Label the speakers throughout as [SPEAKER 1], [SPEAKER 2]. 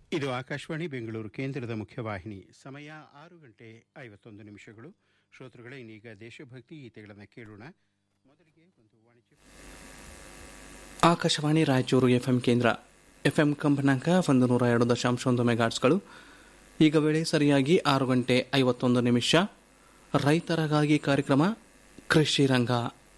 [SPEAKER 1] ಇದು ಆಕಾಶವಾಣಿ ಬೆಂಗಳೂರು ಕೇಂದ್ರದ ಮುಖ್ಯವಾಹಿನಿ ಸಮಯ ಆರು ಗಂಟೆ ಐವತ್ತೊಂದು ನಿಮಿಷಗಳು ಶ್ರೋತೃಗಳೇ ಇನ್ನೀಗ ದೇಶಭಕ್ತಿ ಗೀತೆಗಳನ್ನು ಕೇಳೋಣ ಮೊದಲಿಗೆ ಒಂದು ವಾಣಿಜ್ಯ
[SPEAKER 2] ಆಕಾಶವಾಣಿ ರಾಯಚೂರು ಎಫ್ಎಂ ಕೇಂದ್ರ ಎಫ್ಎಂ ಕಂಪನಾಂಕ ಒಂದು ನೂರ ಎರಡು ದಶಾಂಶ ಒಂದು ಮೆಗಾಟ್ಸ್ಗಳು ಈಗ ವೇಳೆ ಸರಿಯಾಗಿ ಆರು ಗಂಟೆ ಐವತ್ತೊಂದು ನಿಮಿಷ ರೈತರಿಗಾಗಿ ಕಾರ್ಯಕ್ರಮ ಕೃಷಿ ರಂಗ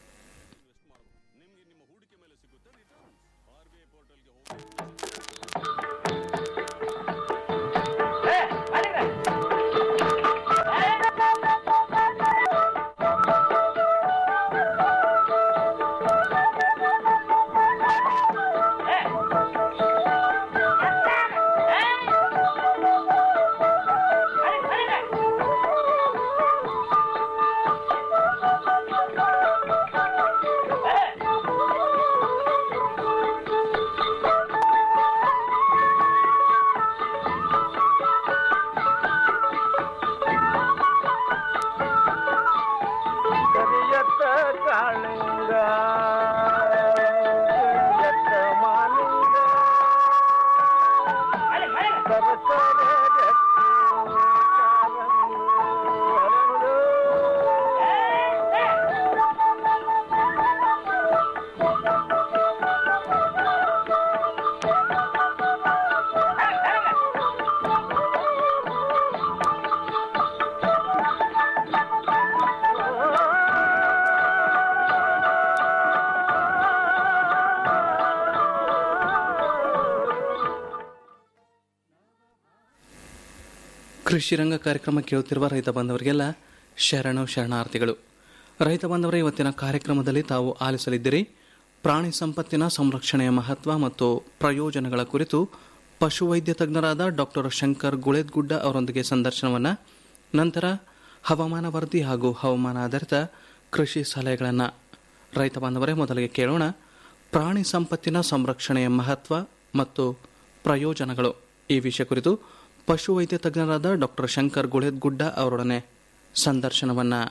[SPEAKER 3] ಕರಿಯತ್ತ ಕಾಳಿಂಗ ಕರಿಯತ್ತ ಮಾಲಿಂಗ ಸರಸರ ರಕ್ತಿ ಕಾರಂಗು ಹರಳು.
[SPEAKER 2] ಕೃಷಿ ರಂಗ ಕಾರ್ಯಕ್ರಮ ಕೇಳುತ್ತಿರುವ ರೈತ ಬಾಂಧವರಿಗೆಲ್ಲ ಶರಣು ಶರಣಾರ್ಥಿಗಳು ರೈತ ಬಾಂಧವರ ಇವತ್ತಿನ ಕಾರ್ಯಕ್ರಮದಲ್ಲಿ ತಾವು ಆಲಿಸಲಿದ್ದೀರಿ ಪ್ರಾಣಿ ಸಂಪತ್ತಿನ ಸಂರಕ್ಷಣೆಯ ಮಹತ್ವ ಮತ್ತು ಪ್ರಯೋಜನಗಳ ಕುರಿತು ಪಶುವೈದ್ಯ ತಜ್ಞರಾದ ಡಾಕ್ಟರ್ ಶಂಕರ್ ಗುಳೇದ್ಗುಡ್ಡ ಅವರೊಂದಿಗೆ ಸಂದರ್ಶನವನ್ನು ನಂತರ ಹವಾಮಾನ ವರದಿ ಹಾಗೂ ಹವಾಮಾನ ಆಧಾರಿತ ಕೃಷಿ ಸಲಹೆಗಳನ್ನು ರೈತ ಬಾಂಧವರೇ ಮೊದಲಿಗೆ ಕೇಳೋಣ ಪ್ರಾಣಿ ಸಂಪತ್ತಿನ ಸಂರಕ್ಷಣೆಯ ಮಹತ್ವ ಮತ್ತು ಪ್ರಯೋಜನಗಳು ಈ ವಿಷಯ ಕುರಿತು ಪಶುವೈದ್ಯ ತಜ್ಞರಾದ ಡಾಕ್ಟರ್ ಶಂಕರ್ ಗುಳೇದ್ಗುಡ್ಡ ಅವರೊಡನೆ ಸಂದರ್ಶನವನ್ನು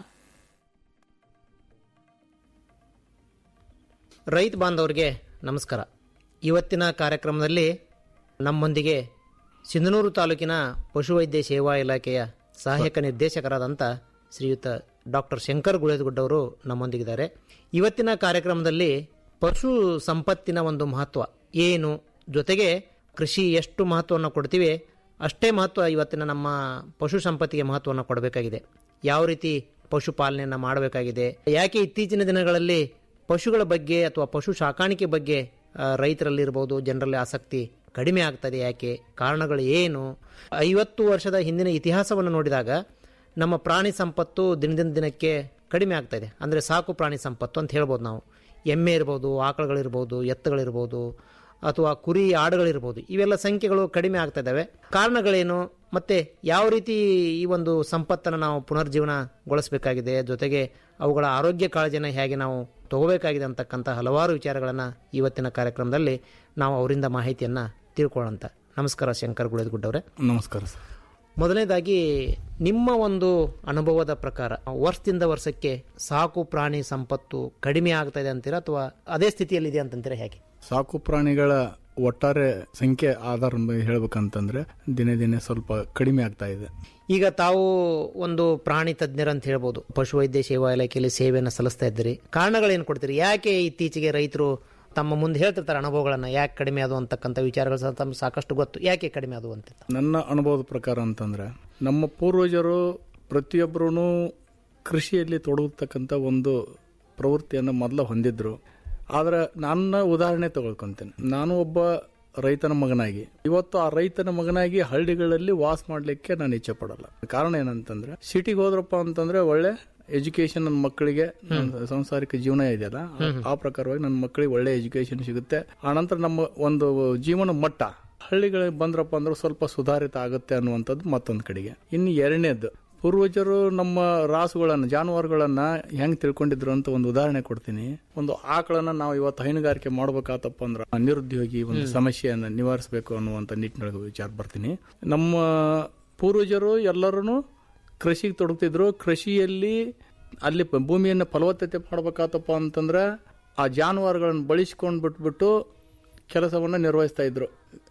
[SPEAKER 4] ರೈತ ಬಾಂಧವರಿಗೆ ನಮಸ್ಕಾರ ಇವತ್ತಿನ ಕಾರ್ಯಕ್ರಮದಲ್ಲಿ ನಮ್ಮೊಂದಿಗೆ ಸಿಂಧನೂರು ತಾಲೂಕಿನ ಪಶುವೈದ್ಯ ಸೇವಾ ಇಲಾಖೆಯ ಸಹಾಯಕ ನಿರ್ದೇಶಕರಾದಂಥ ಶ್ರೀಯುತ ಡಾಕ್ಟರ್ ಶಂಕರ್ ಗುಳೇದಗುಡ್ಡವರು ನಮ್ಮೊಂದಿಗಿದ್ದಾರೆ ಇವತ್ತಿನ ಕಾರ್ಯಕ್ರಮದಲ್ಲಿ ಪಶು ಸಂಪತ್ತಿನ ಒಂದು ಮಹತ್ವ ಏನು ಜೊತೆಗೆ ಕೃಷಿ ಎಷ್ಟು ಮಹತ್ವವನ್ನು ಕೊಡ್ತೀವಿ ಅಷ್ಟೇ ಮಹತ್ವ ಇವತ್ತಿನ ನಮ್ಮ ಪಶು ಸಂಪತ್ತಿಗೆ ಮಹತ್ವವನ್ನು ಕೊಡಬೇಕಾಗಿದೆ ಯಾವ ರೀತಿ ಪಶುಪಾಲನೆಯನ್ನು ಮಾಡಬೇಕಾಗಿದೆ ಯಾಕೆ ಇತ್ತೀಚಿನ ದಿನಗಳಲ್ಲಿ ಪಶುಗಳ ಬಗ್ಗೆ ಅಥವಾ ಪಶು ಸಾಕಾಣಿಕೆ ಬಗ್ಗೆ ಆ, ರೈತರಲ್ಲಿರ್ಬೋದು ಜನರಲ್ಲಿ ಆಸಕ್ತಿ ಕಡಿಮೆ ಆಗ್ತದೆ ಯಾಕೆ ಕಾರಣಗಳು ಏನು ಐವತ್ತು ವರ್ಷದ ಹಿಂದಿನ ಇತಿಹಾಸವನ್ನು ನೋಡಿದಾಗ ನಮ್ಮ ಪ್ರಾಣಿ ಸಂಪತ್ತು ದಿನದಿಂದ ದಿನಕ್ಕೆ ಕಡಿಮೆ ಆಗ್ತಾ ಇದೆ ಅಂದರೆ ಸಾಕು ಪ್ರಾಣಿ ಸಂಪತ್ತು ಅಂತ ಹೇಳ್ಬೋದು ನಾವು ಎಮ್ಮೆ ಇರ್ಬೋದು ಆಕಳುಗಳಿರ್ಬೋದು ಎತ್ತುಗಳಿರ್ಬೋದು ಅಥವಾ ಕುರಿ ಆಡುಗಳಿರ್ಬೋದು ಇವೆಲ್ಲ ಸಂಖ್ಯೆಗಳು ಕಡಿಮೆ ಆಗ್ತಾ ಇದ್ದಾವೆ ಕಾರಣಗಳೇನು ಮತ್ತೆ ಯಾವ ರೀತಿ ಈ ಒಂದು ಸಂಪತ್ತನ್ನು ನಾವು ಪುನರ್ಜೀವನಗೊಳಿಸಬೇಕಾಗಿದೆ ಜೊತೆಗೆ ಅವುಗಳ ಆರೋಗ್ಯ ಕಾಳಜಿಯನ್ನು ಹೇಗೆ ನಾವು ತಗೋಬೇಕಾಗಿದೆ ಅಂತಕ್ಕಂಥ ಹಲವಾರು ವಿಚಾರಗಳನ್ನು ಇವತ್ತಿನ ಕಾರ್ಯಕ್ರಮದಲ್ಲಿ ನಾವು ಅವರಿಂದ ಮಾಹಿತಿಯನ್ನು ತಿಳ್ಕೊಳ್ಳೋಂಥ ನಮಸ್ಕಾರ ಶಂಕರ್ ಗುಳೇದಗುಡ್ಡವರೇ
[SPEAKER 5] ನಮಸ್ಕಾರ ಸರ್
[SPEAKER 4] ಮೊದಲನೇದಾಗಿ ನಿಮ್ಮ ಒಂದು ಅನುಭವದ ಪ್ರಕಾರ ವರ್ಷದಿಂದ ವರ್ಷಕ್ಕೆ ಸಾಕು ಪ್ರಾಣಿ ಸಂಪತ್ತು ಕಡಿಮೆ ಆಗ್ತಾ ಇದೆ ಅಂತೀರಾ ಅಥವಾ ಅದೇ ಸ್ಥಿತಿಯಲ್ಲಿ ಇದೆ ಅಂತಂತೀರಾ ಹೇಗೆ
[SPEAKER 5] ಸಾಕು ಪ್ರಾಣಿಗಳ ಒಟ್ಟಾರೆ ಸಂಖ್ಯೆ ಆಧಾರ ಮೇಲೆ ಹೇಳ್ಬೇಕಂತಂದ್ರೆ ದಿನೇ ದಿನೇ ಸ್ವಲ್ಪ ಕಡಿಮೆ ಆಗ್ತಾ ಇದೆ
[SPEAKER 4] ಈಗ ತಾವು ಒಂದು ಪ್ರಾಣಿ ತಜ್ಞರು ಅಂತ ಹೇಳ್ಬೋದು ಪಶುವೈದ್ಯ ಸೇವಾ ಇಲಾಖೆಯಲ್ಲಿ ಸೇವೆಯನ್ನು ಸಲ್ಲಿಸ್ತಾ ಇದ್ದೀರಿ ಕಾರಣಗಳೇನು ಕೊಡ್ತೀರಿ ಯಾಕೆ ಇತ್ತೀಚೆಗೆ ರೈತರು ತಮ್ಮ ಮುಂದೆ ಹೇಳ್ತಿರ್ತಾರೆ ಅನುಭವಗಳನ್ನು ಯಾಕೆ ಕಡಿಮೆ ಅದು ಅಂತಕ್ಕಂಥ ವಿಚಾರಗಳು ಸಹ ತಮ್ಗೆ ಸಾಕಷ್ಟು ಗೊತ್ತು ಯಾಕೆ ಕಡಿಮೆ ಅದು ಅಂತ
[SPEAKER 5] ನನ್ನ ಅನುಭವದ ಪ್ರಕಾರ ಅಂತಂದ್ರೆ ನಮ್ಮ ಪೂರ್ವಜರು ಪ್ರತಿಯೊಬ್ಬರೂ ಕೃಷಿಯಲ್ಲಿ ತೊಡಗತಕ್ಕಂಥ ಒಂದು ಪ್ರವೃತ್ತಿಯನ್ನು ಮೊದಲ ಹೊಂದಿದ್ರು ಆದ್ರೆ ನನ್ನ ಉದಾಹರಣೆ ತಗೊಳ್ಕೊಂತೇನೆ ನಾನು ಒಬ್ಬ ರೈತನ ಮಗನಾಗಿ ಇವತ್ತು ಆ ರೈತನ ಮಗನಾಗಿ ಹಳ್ಳಿಗಳಲ್ಲಿ ವಾಸ ಮಾಡ್ಲಿಕ್ಕೆ ನಾನು ಇಚ್ಛೆ ಪಡಲ್ಲ ಕಾರಣ ಏನಂತಂದ್ರೆ ಸಿಟಿಗೆ ಹೋದ್ರಪ್ಪ ಅಂತಂದ್ರೆ ಒಳ್ಳೆ ಎಜುಕೇಶನ್ ನನ್ನ ಮಕ್ಕಳಿಗೆ ನನ್ನ ಸಂಸಾರಿಕ ಜೀವನ ಇದೆಯಲ್ಲ ಆ- ಆ ಪ್ರಕಾರವಾಗಿ ನನ್ನ ಮಕ್ಕಳಿಗೆ ಒಳ್ಳೆ ಎಜುಕೇಶನ್ ಸಿಗುತ್ತೆ ಆನಂತರ ನಮ್ಮ ಒಂದು ಜೀವನ ಮಟ್ಟ ಹಳ್ಳಿಗಳಿಗೆ ಬಂದ್ರಪ್ಪ ಅಂದ್ರೆ ಸ್ವಲ್ಪ ಸುಧಾರಿತ ಆಗುತ್ತೆ ಅನ್ನುವಂಥದ್ದು ಮತ್ತೊಂದು ಕಡೆಗೆ ಇನ್ನು ಎರಡನೇದ್ದು ಪೂರ್ವಜರು ನಮ್ಮ ರಾಸುಗಳನ್ನ ಜಾನುವಾರುಗಳನ್ನ ಹೆಂಗ್ ತಿಳ್ಕೊಂಡಿದ್ರು ಅಂತ ಒಂದು ಉದಾಹರಣೆ ಕೊಡ್ತೀನಿ ಒಂದು ಆಕಳನ್ನ ನಾವು ಇವತ್ತು ಹೈನುಗಾರಿಕೆ ಮಾಡ್ಬೇಕಾತಪ್ಪ ಅಂದ್ರೆ ಆ ನಿರುದ್ಯೋಗಿ ಒಂದು ಸಮಸ್ಯೆಯನ್ನ ನಿವಾರಿಸಬೇಕು ಅನ್ನುವಂತ ನಿಟ್ಟಿನೊಳಗೆ ವಿಚಾರ ಬರ್ತೀನಿ ನಮ್ಮ ಪೂರ್ವಜರು ಎಲ್ಲರೂ ಕೃಷಿಗೆ ತೊಡಗ್ತಿದ್ರು ಕೃಷಿಯಲ್ಲಿ ಅಲ್ಲಿ ಪ- ಭೂಮಿಯನ್ನು ಫಲವತ್ತತೆ ಮಾಡ್ಬೇಕಾತಪ್ಪ ಅಂತಂದ್ರೆ ಆ ಜಾನುವಾರುಗಳನ್ನು ಬಳಸ್ಕೊಂಡು ಬಿಟ್ಬಿಟ್ಟು ಕೆಲಸವನ್ನು ನಿರ್ವಹಿಸ್ತಾ ಇದ್ರು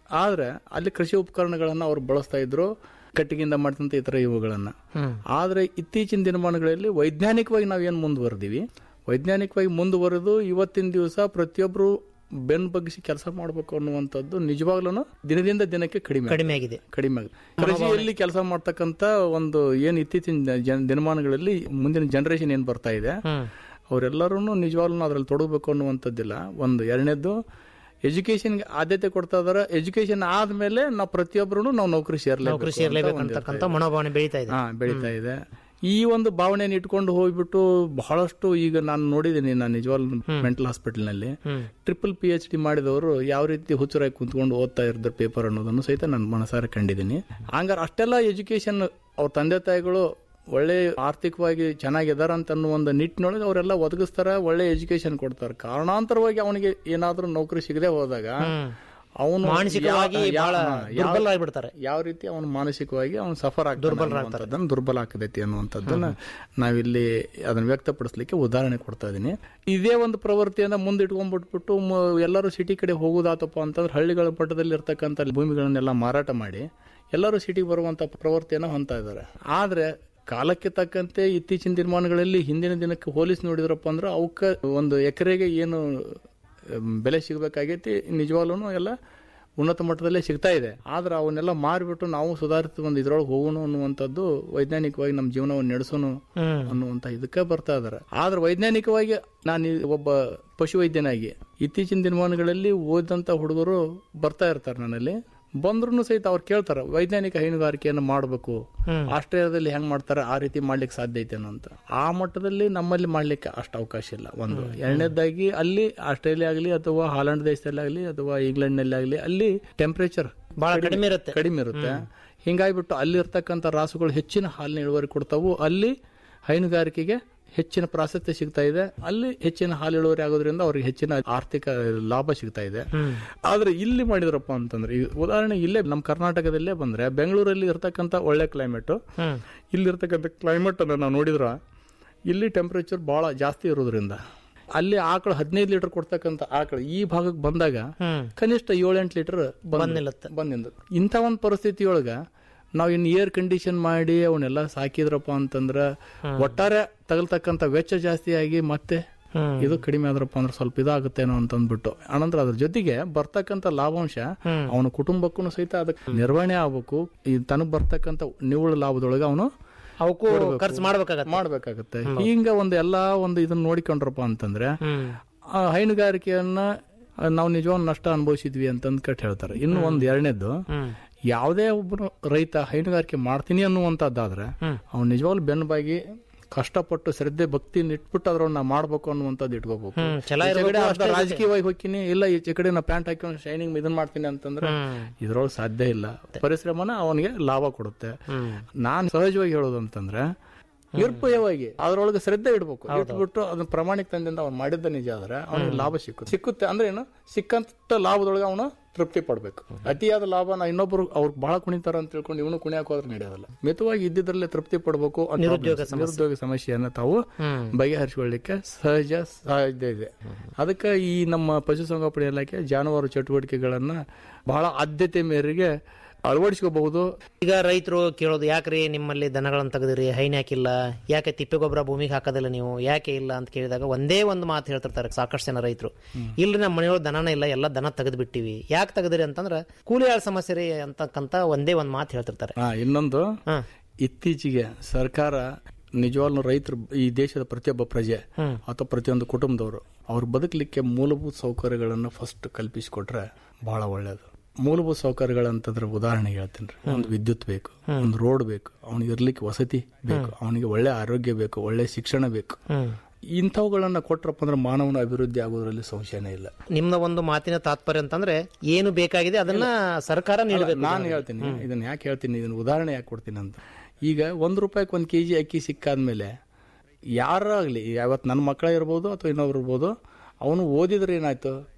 [SPEAKER 5] ಆದ್ರೆ ಅಲ್ಲಿ ಕೃಷಿ ಉಪಕರಣಗಳನ್ನ ಅವ್ರು ಬಳಸ್ತಾ ಇದ್ರು ಕಟ್ಟಿಗೆಯಿಂದ ಮಾಡ್ತಂತ ಇತರ ಇವುಗಳನ್ನ ಆದ್ರೆ ಇತ್ತೀಚಿನ ದಿನಮಾನಗಳಲ್ಲಿ ವೈಜ್ಞಾನಿಕವಾಗಿ ನಾವೇನು ಮುಂದುವರೆದಿವಿ ವೈಜ್ಞಾನಿಕವಾಗಿ ಮುಂದುವರೆದು ಇವತ್ತಿನ ದಿವಸ ಪ್ರತಿಯೊಬ್ಬರು ಬೆನ್ ಬಗ್ಗಿಸಿ ಕೆಲಸ ಮಾಡಬೇಕು ಅನ್ನುವಂಥದ್ದು ನಿಜವಾಗ್ಲೂ ದಿನದಿಂದ ದಿನಕ್ಕೆ ಕಡಿಮೆ
[SPEAKER 4] ಕಡಿಮೆ ಆಗಿದೆ
[SPEAKER 5] ಕಡಿಮೆ ಆಗಿದೆ ಕೃಷಿಯಲ್ಲಿ ಕೆಲಸ ಮಾಡ್ತಕ್ಕಂತ ಒಂದು ಏನ್ ಇತ್ತೀಚಿನ ಜನ- ದಿನಮಾನಗಳಲ್ಲಿ ಮುಂದಿನ ಜನರೇಷನ್ ಏನ್ ಬರ್ತಾ ಇದೆ ಅವರೆಲ್ಲರೂ ನಿಜವಾಗ್ಲೂ ಅದ್ರಲ್ಲಿ ತೊಡಗಬೇಕು ಅನ್ನುವಂಥದ್ದಿಲ್ಲ ಒಂದು ಎರಡನೇದ್ದು ಎಜುಕೇಶನ್ಗೆ ಆದ್ಯತೆ ಕೊಡ್ತಾ ಇದಾರೆ ಎಜುಕೇಶನ್ ಆದ್ಮೇಲೆ ನಾವು ಪ್ರತಿಯೊಬ್ಬರು ನಾವು ನೌಕರಿ ಸೇರ್ಲೇಬೇಕು
[SPEAKER 4] ನೌಕರಿ ಸೇರ್ಲೇಬೇಕು ಅಂತಕ್ಕಂಥ ಮನೋಭಾವನೆ ಬೆಳೀತಾ ಇದೆ
[SPEAKER 5] ಹಾ ಬೆಳೀತಾ ಇದೆ ಈ ಒಂದು ಭಾವನೆಯನ್ನು ಇಟ್ಕೊಂಡು ಹೋಗ್ಬಿಟ್ಟು ಬಹಳಷ್ಟು ಈಗ ನಾನು ನೋಡಿದ್ದೀನಿ ನಾನು ನಿಜವಾಗ್ಲೂ ಮೆಂಟಲ್ ಹಾಸ್ಪಿಟಲ್ನಲ್ಲಿ ಟ್ರಿಪಲ್ ಪಿ ಎಚ್ ಡಿ ಮಾಡಿದವರು ಯಾವ ರೀತಿ ಹುಚ್ಚರಾಗಿ ಕುಂತ್ಕೊಂಡು ಓದ್ತಾ ಇರ್ತಾರೆ ಪೇಪರ್ ಅನ್ನೋದನ್ನು ಸಹಿತ ನಾನು ಮನಸಾರ ಕಂಡಿದ್ದೀನಿ ಹಂಗಾರೆ ಅಷ್ಟೆಲ್ಲ ಎಜುಕೇಶನ್ ಅವ್ರ ತಂದೆ ತಾಯಿಗಳು ಒಳ್ಳೆ ಆರ್ಥಿಕವಾಗಿ ಚೆನ್ನಾಗಿದಾರ ಅಂತ ಅನ್ನೋ ಒಂದು ನಿಟ್ಟಿನೊಳಗೆ ಅವರೆಲ್ಲ ಒದಗಿಸ್ತಾರ ಒಳ್ಳೆ ಎಜುಕೇಶನ್ ಕೊಡ್ತಾರೆ ಕಾರಣಾಂತರವಾಗಿ ಅವನಿಗೆ ಏನಾದ್ರೂ ನೌಕರಿ ಸಿಗದೆ ಹೋದಾಗ ಅವನು
[SPEAKER 4] ಮಾನಸಿಕವಾಗಿ ಬಹಳ ದುರ್ಬಲ ಆಗ್ಬಿಡ್ತಾರೆ
[SPEAKER 5] ಯಾವ ರೀತಿ ಅವನು ಮಾನಸಿಕವಾಗಿ ಅವನು ಸಫರ್ ಆಗ್ತಾನೆ ದುರ್ಬಲ ಆಗ್ತೈತಿ ಅನ್ನುವಂಥದ್ದನ್ನ ನಾವಿಲ್ಲಿ ಅದನ್ನ ವ್ಯಕ್ತಪಡಿಸ್ಲಿಕ್ಕೆ ಉದಾಹರಣೆ ಕೊಡ್ತಾ ಇದೀನಿ ಇದೇ ಒಂದು ಪ್ರವೃತ್ತಿಯನ್ನ ಮುಂದಿಟ್ಕೊಂಡ್ಬಿಟ್ಬಿಟ್ಟು ಮ- ಎಲ್ಲರೂ ಸಿಟಿ ಕಡೆ ಹೋಗುದಾತಪ್ಪ ಅಂತಂದ್ರೆ ಹಳ್ಳಿಗಳ ಮಟ್ಟದಲ್ಲಿ ಇರ್ತಕ್ಕಂಥ ಭೂಮಿಗಳನ್ನೆಲ್ಲ ಮಾರಾಟ ಮಾಡಿ ಎಲ್ಲರೂ ಸಿಟಿಗೆ ಬರುವಂತ ಪ್ರವೃತ್ತಿಯನ್ನ ಹೊಂದ್ತಾ ಇದ್ದಾರೆ ಆದ್ರೆ ಕಾಲಕ್ಕೆ ತಕ್ಕಂತೆ ಇತ್ತೀಚಿನ ದಿನಮಾನಗಳಲ್ಲಿ ಹಿಂದಿನ ದಿನಕ್ಕೆ ಹೋಲಿಸಿ ನೋಡಿದ್ರಪ್ಪ ಅಂದ್ರೆ ಅವಕ್ಕೆ ಒಂದು ಎಕರೆಗೆ ಏನು ಅಮ್, ಬೆಲೆ ಸಿಗಬೇಕಾಗೈತಿ ನಿಜವಾಗ್ಲೂ ಎಲ್ಲ ಉನ್ನತ ಮಟ್ಟದಲ್ಲೇ ಸಿಗ್ತಾ ಇದೆ ಆದ್ರೆ ಅವನ್ನೆಲ್ಲ ಮಾರಿಬಿಟ್ಟು ನಾವು ಸುಧಾರಿತ ಒಂದು ಇದ್ರೊಳಗೆ ಹೋಗೋಣ ಅನ್ನುವಂಥದ್ದು ವೈಜ್ಞಾನಿಕವಾಗಿ ನಮ್ಮ ಜೀವನವನ್ನು ನಡೆಸೋಣ ಅನ್ನುವಂಥ ಇದಕ್ಕೆ ಬರ್ತಾ ಇದಾರೆ ಆದ್ರೆ ವೈಜ್ಞಾನಿಕವಾಗಿ ನಾನು ಈ ಒಬ್ಬ ಪಶುವೈದ್ಯನಾಗಿ ಇತ್ತೀಚಿನ ದಿನಮಾನಗಳಲ್ಲಿ ಓದಿದಂಥ ಹುಡುಗರು ಬರ್ತಾ ಇರ್ತಾರೆ ನನ್ನಲ್ಲಿ ಬಂದ್ರು ಸಹಿತ ಅವ್ರು ಕೇಳ್ತಾರ ವೈಜ್ಞಾನಿಕ ಹೈನುಗಾರಿಕೆಯನ್ನು ಮಾಡಬೇಕು ಆಸ್ಟ್ರೇಲಿಯಾದಲ್ಲಿ ಹೆಂಗ್ ಮಾಡ್ತಾರೆ ಆ ರೀತಿ ಮಾಡ್ಲಿಕ್ಕೆ ಸಾಧ್ಯ ಐತೇನೋ ಅಂತ ಆ ಮಟ್ಟದಲ್ಲಿ ನಮ್ಮಲ್ಲಿ ಮಾಡ್ಲಿಕ್ಕೆ ಅಷ್ಟು ಅವಕಾಶ ಇಲ್ಲ ಒಂದು ಎರಡನೇದಾಗಿ ಅಲ್ಲಿ ಆಸ್ಟ್ರೇಲಿಯಾ ಆಗಲಿ ಅಥವಾ ಹಾಲೆಂಡ್ ದೇಶದಲ್ಲಿ ಆಗಲಿ ಅಥವಾ ಇಂಗ್ಲೆಂಡ್ ನಲ್ಲಿ ಆಗಲಿ ಅಲ್ಲಿ ಟೆಂಪರೇಚರ್
[SPEAKER 4] ಬಹಳ ಕಡಿಮೆ ಇರುತ್ತೆ
[SPEAKER 5] ಕಡಿಮೆ ಇರುತ್ತೆ ಹಿಂಗಾಗ್ಬಿಟ್ಟು ಅಲ್ಲಿ ಇರ್ತಕ್ಕಂಥ ರಾಸುಗಳು ಹೆಚ್ಚಿನ ಹಾಲಿನ ಇಳುವರಿ ಕೊಡ್ತಾವು ಅಲ್ಲಿ ಹೈನುಗಾರಿಕೆಗೆ ಹೆಚ್ಚಿನ ಪ್ರಾಶಸ್ತ್ಯ ಸಿಗ್ತಾ ಇದೆ ಅಲ್ಲಿ ಹೆಚ್ಚಿನ ಹಾಲು ಇಳುವರಿ ಆಗೋದ್ರಿಂದ ಅವ್ರಿಗೆ ಹೆಚ್ಚಿನ ಆರ್ಥಿಕ ಲಾಭ ಸಿಗ್ತಾ ಇದೆ ಆದ್ರೆ ಇಲ್ಲಿ ಮಾಡಿದ್ರಪ್ಪ ಅಂತಂದ್ರೆ ಈ ಉದಾಹರಣೆ ಇಲ್ಲೇ ನಮ್ಮ ಕರ್ನಾಟಕದಲ್ಲೇ ಬಂದ್ರೆ ಬೆಂಗಳೂರಲ್ಲಿ ಇರ್ತಕ್ಕಂಥ ಒಳ್ಳೆ ಕ್ಲೈಮೇಟ್ ಇಲ್ಲಿ ಇರ್ತಕ್ಕಂಥ ಕ್ಲೈಮೇಟ್ ಅನ್ನ ನಾವು ನೋಡಿದ್ರ ಇಲ್ಲಿ ಟೆಂಪರೇಚರ್ ಬಹಳ ಜಾಸ್ತಿ ಇರೋದ್ರಿಂದ ಅಲ್ಲಿ ಆಕಳು ಹದಿನೈದು ಲೀಟರ್ ಕೊಡ್ತಕ್ಕಂಥ ಆಕಳು ಈ ಭಾಗಕ್ಕೆ ಬಂದಾಗ ಕನಿಷ್ಠ ಏಳೆಂಟು ಲೀಟರ್
[SPEAKER 4] ಬಂದಿಲ್ಲತ್ತೆ.
[SPEAKER 5] ಬಂದಿಂದ ಇಂಥ ಒಂದು ಪರಿಸ್ಥಿತಿಯೊಳಗ ನಾವು ಇನ್ನು ಏರ್ ಕಂಡೀಷನ್ ಮಾಡಿ ಅವನ್ನೆಲ್ಲ ಸಾಕಿದ್ರಪ್ಪ ಅಂತಂದ್ರ ಒಟ್ಟಾರೆ ತಗಲ್ತಕ್ಕಂಥ ವೆಚ್ಚ ಜಾಸ್ತಿ ಆಗಿ ಮತ್ತೆ ಇದು ಕಡಿಮೆ ಆದ್ರಪ್ಪ ಅಂದ್ರೆ ಸ್ವಲ್ಪ ಇದಾಗುತ್ತೇನೋ ಅಂತ ಅಂದ್ಬಿಟ್ಟು ಅನಂತರ ಅದ್ರ ಜೊತೆಗೆ ಬರ್ತಕ್ಕಂಥ ಲಾಭಾಂಶ ಅವನ ಕುಟುಂಬಕ್ಕೂ ಸಹಿತ ಅದಕ್ಕೆ ನಿರ್ವಹಣೆ ಆಗ್ಬೇಕು ಈ ತನಗ್ ಬರ್ತಕ್ಕಂಥ ನಿವ್ವಳ ಲಾಭದೊಳಗೆ ಅವನು
[SPEAKER 4] ಅವಕ್ಕೂ ಖರ್ಚು ಮಾಡ್ಬೇಕಾಗತ್ತೆ
[SPEAKER 5] ಮಾಡ್ಬೇಕಾಗತ್ತೆ ಹಿಂಗ ಒಂದು ಎಲ್ಲಾ ಒಂದು ಇದನ್ನ ನೋಡಿಕೊಂಡ್ರಪ್ಪ ಅಂತಂದ್ರೆ ಆ ಹೈನುಗಾರಿಕೆಯನ್ನ ಆ, ನಾವು ನಿಜವಾಗ್ ನಷ್ಟ ಅನುಭವಿಸಿದ್ವಿ ಅಂತಂದ್ ಕಟ್ ಹೇಳ್ತಾರೆ ಇನ್ನು ಒಂದ್ ಎರಡನೇದ್ದು ಯಾವುದೇ ಒಬ್ಬರು ರೈತ ಹೈನುಗಾರಿಕೆ ಮಾಡ್ತೀನಿ ಅನ್ನುವಂಥದ್ದಾದ್ರೆ ಅವ್ನು ನಿಜವಾಗ್ಲೂ ಬೆನ್ನುಬಾಗಿ ಕಷ್ಟಪಟ್ಟು ಶ್ರದ್ಧೆ ಭಕ್ತಿ ಇಟ್ಬಿಟ್ಟು ಅದ್ರನ್ನ ನಾ ಮಾಡ್ಬೇಕು ಅನ್ನುವಂಥದ್ದು ಇಟ್ಕೋಬೇಕು
[SPEAKER 4] ಛಲ
[SPEAKER 5] ಈಚೆ
[SPEAKER 4] ಇರ್ಬೇಕು,
[SPEAKER 5] ಕಡೆ ಅರ್ಧ
[SPEAKER 4] ಅಷ್ಟೇ
[SPEAKER 5] ರಾಜಕೀಯವಾಗಿ ಹೋಗ್ತೀನಿ ಇಲ್ಲ ಈಚೆ ಕಡೆ ನಾ ಪ್ಯಾಂಟ್ ಹಾಕೊಂಡು ಶೈನಿಂಗ್ ಇದನ್ ಮಾಡ್ತೀನಿ ಅಂತಂದ್ರೆ ಇದ್ರೊಳಗೆ ಸಾಧ್ಯ ಇಲ್ಲ ಪರಿಶ್ರಮನ ಅವನಿಗೆ ಲಾಭ ಕೊಡುತ್ತೆ ನಾನ್ ಸಹಜವಾಗಿ ಹೇಳೋದು ಅಂತಂದ್ರೆ ನಿರ್ಭಯವಾಗಿ ಅದ್ರೊಳಗೆ ಶ್ರದ್ಧೆ ಇಡ್ಬೇಕು ಇಟ್ಬಿಟ್ಟು ಅದನ್ನ ಪ್ರಾಮಾಣಿಕ ತಂದಿಂದ ಅವ್ನು ಮಾಡಿದ್ದ ನಿಜ ಆದ್ರೆ ಅವನಿಗೆ ಲಾಭ ಸಿಕ್ಕುತ್ತೆ ಸಿಕ್ಕುತ್ತೆ ಅಂದ್ರೆ ಏನು ಸಿಕ್ಕಂತ ಲಾಭದೊಳಗೆ ಅವನು ತೃಪ್ತಿ ಪಡ್ಬೇಕು ಅತಿಯಾದ ಲಾಭ ನಾ ಇನ್ನೊಬ್ರು ಅವ್ರು ಬಹಳ ಕುಣಿತಾರ ಅಂತ ತಿಳ್ಕೊಂಡು ಇವನು ಕುಣಿಯಾಕ ಹೋದ್ರೆ ನಡೆಯೋದಿಲ್ಲ ಮಿತವಾಗಿ ಇದ್ದಿದ್ರಲ್ಲೇ ತೃಪ್ತಿ ಪಡ್ಬೇಕು ಅನ್ನೋ ನಿರುದ್ಯೋಗ ಸಮಸ್ಯೆಯನ್ನ ತಾವು ಬಗೆಹರಿಸಿಕೊಳ್ಳಿಕ್ಕೆ ಸಹಜ ಸಾಧ್ಯ ಇದೆ ಅದಕ್ಕೆ ಈ ನಮ್ಮ ಪಶುಸಂಗೋಪನೆ ಇಲಾಖೆ ಜಾನುವಾರು ಚಟುವಟಿಕೆಗಳನ್ನ ಬಹಳ ಆದ್ಯತೆ ಮೇರೆಗೆ ಅಳವಡಿಸ್ಕೋಬಹುದು
[SPEAKER 4] ಈಗ ರೈತರು ಕೇಳೋದು ಯಾಕ್ರಿ ನಿಮ್ಮಲ್ಲಿ ದನಗಳನ್ನ ತೆಗೆದಿರಿ ಹೈನ್ ಯಾಕಿಲ್ಲ ಯಾಕೆ ತಿಪ್ಪೆ ಗೊಬ್ಬರ ಭೂಮಿಗೆ ಹಾಕೋದಿಲ್ಲ ನೀವು ಯಾಕೆ ಇಲ್ಲ ಅಂತ ಕೇಳಿದಾಗ ಒಂದೇ ಒಂದು ಮಾತು ಹೇಳ್ತಿರ್ತಾರೆ ಸಾಕಷ್ಟು ಜನ ರೈತರು ಇಲ್ರಿ ನಮ್ಮ ಮನೆಯೊಳಗೆ ದನನೇ ಇಲ್ಲ ಎಲ್ಲ ದನ ತೆಗೆದು ಬಿಟ್ಟಿವಿ ಯಾಕೆ ತೆಗೆದಿರಿ ಅಂತಂದ್ರೆ ಕೂಲಿ ಆಳ ಸಮಸ್ಯೆ ರೀ ಅಂತಕ್ಕಂತ ಒಂದೇ ಒಂದು ಮಾತು ಹೇಳ್ತಿರ್ತಾರೆ
[SPEAKER 5] ಹಾ ಇನ್ನೊಂದು
[SPEAKER 4] ಹಾ.
[SPEAKER 5] ಇತ್ತೀಚೆಗೆ ಸರ್ಕಾರ ನಿಜವಾಗ್ಲೂ ರೈತರು ಈ ದೇಶದ ಪ್ರತಿಯೊಬ್ಬ ಪ್ರಜೆ ಅಥವಾ ಪ್ರತಿಯೊಂದು ಕುಟುಂಬದವರು ಅವ್ರು ಬದುಕಲಿಕ್ಕೆ ಮೂಲಭೂತ ಸೌಕರ್ಯಗಳನ್ನು ಫಸ್ಟ್ ಕಲ್ಪಿಸಿಕೊಟ್ರೆ ಬಹಳ ಒಳ್ಳೇದು ಮೂಲಭೂತ ಸೌಕರ್ಯಗಳಂತಂದ್ರೆ ಉದಾಹರಣೆ ಹೇಳ್ತೀನಿ ಒಂದು ವಿದ್ಯುತ್ ಬೇಕು ಒಂದು ರೋಡ್ ಬೇಕು ಅವನಿಗೆ ಇರ್ಲಿಕ್ಕೆ ವಸತಿ ಬೇಕು ಅವನಿಗೆ ಒಳ್ಳೆ ಆರೋಗ್ಯ ಬೇಕು ಒಳ್ಳೆ ಶಿಕ್ಷಣ ಬೇಕು ಇಂಥವುಗಳನ್ನ ಕೊಟ್ರಪ್ಪ ಅಂದ್ರೆ ಮಾನವನ ಅಭಿವೃದ್ಧಿ ಆಗೋದ್ರಲ್ಲಿ ಸಂಶಯನೇ ಇಲ್ಲ
[SPEAKER 4] ನಿಮ್ನ ಒಂದು ಮಾತಿನ ತಾತ್ಪರ್ಯ ಅಂತಂದ್ರೆ ಏನು ಬೇಕಾಗಿದೆ ಅದನ್ನ ಸರ್ಕಾರ ನೀಡಬೇಕು
[SPEAKER 5] ನಾನು ಹೇಳ್ತೀನಿ ಇದನ್ನ ಯಾಕೆ ಹೇಳ್ತೀನಿ ಇದನ್ನ ಉದಾಹರಣೆ ಯಾಕೆ ಕೊಡ್ತೀನಿ ಅಂತ ಈಗ ಒಂದ್ ರೂಪಾಯಿಗೆ ಒಂದ್ ಕೆಜಿ ಅಕ್ಕಿ ಸಿಕ್ಕಾದ್ಮೇಲೆ ಯಾರಾಗ್ಲಿ ಯಾವತ್ ನನ್ನ ಮಕ್ಕಳ ಇರ್ಬೋದು ಅಥವಾ ಇನ್ನೊಬ್ರು ಇರ್ಬೋದು ಅವನು ಓದಿದ್ರೆ ಏನಾಯ್ತು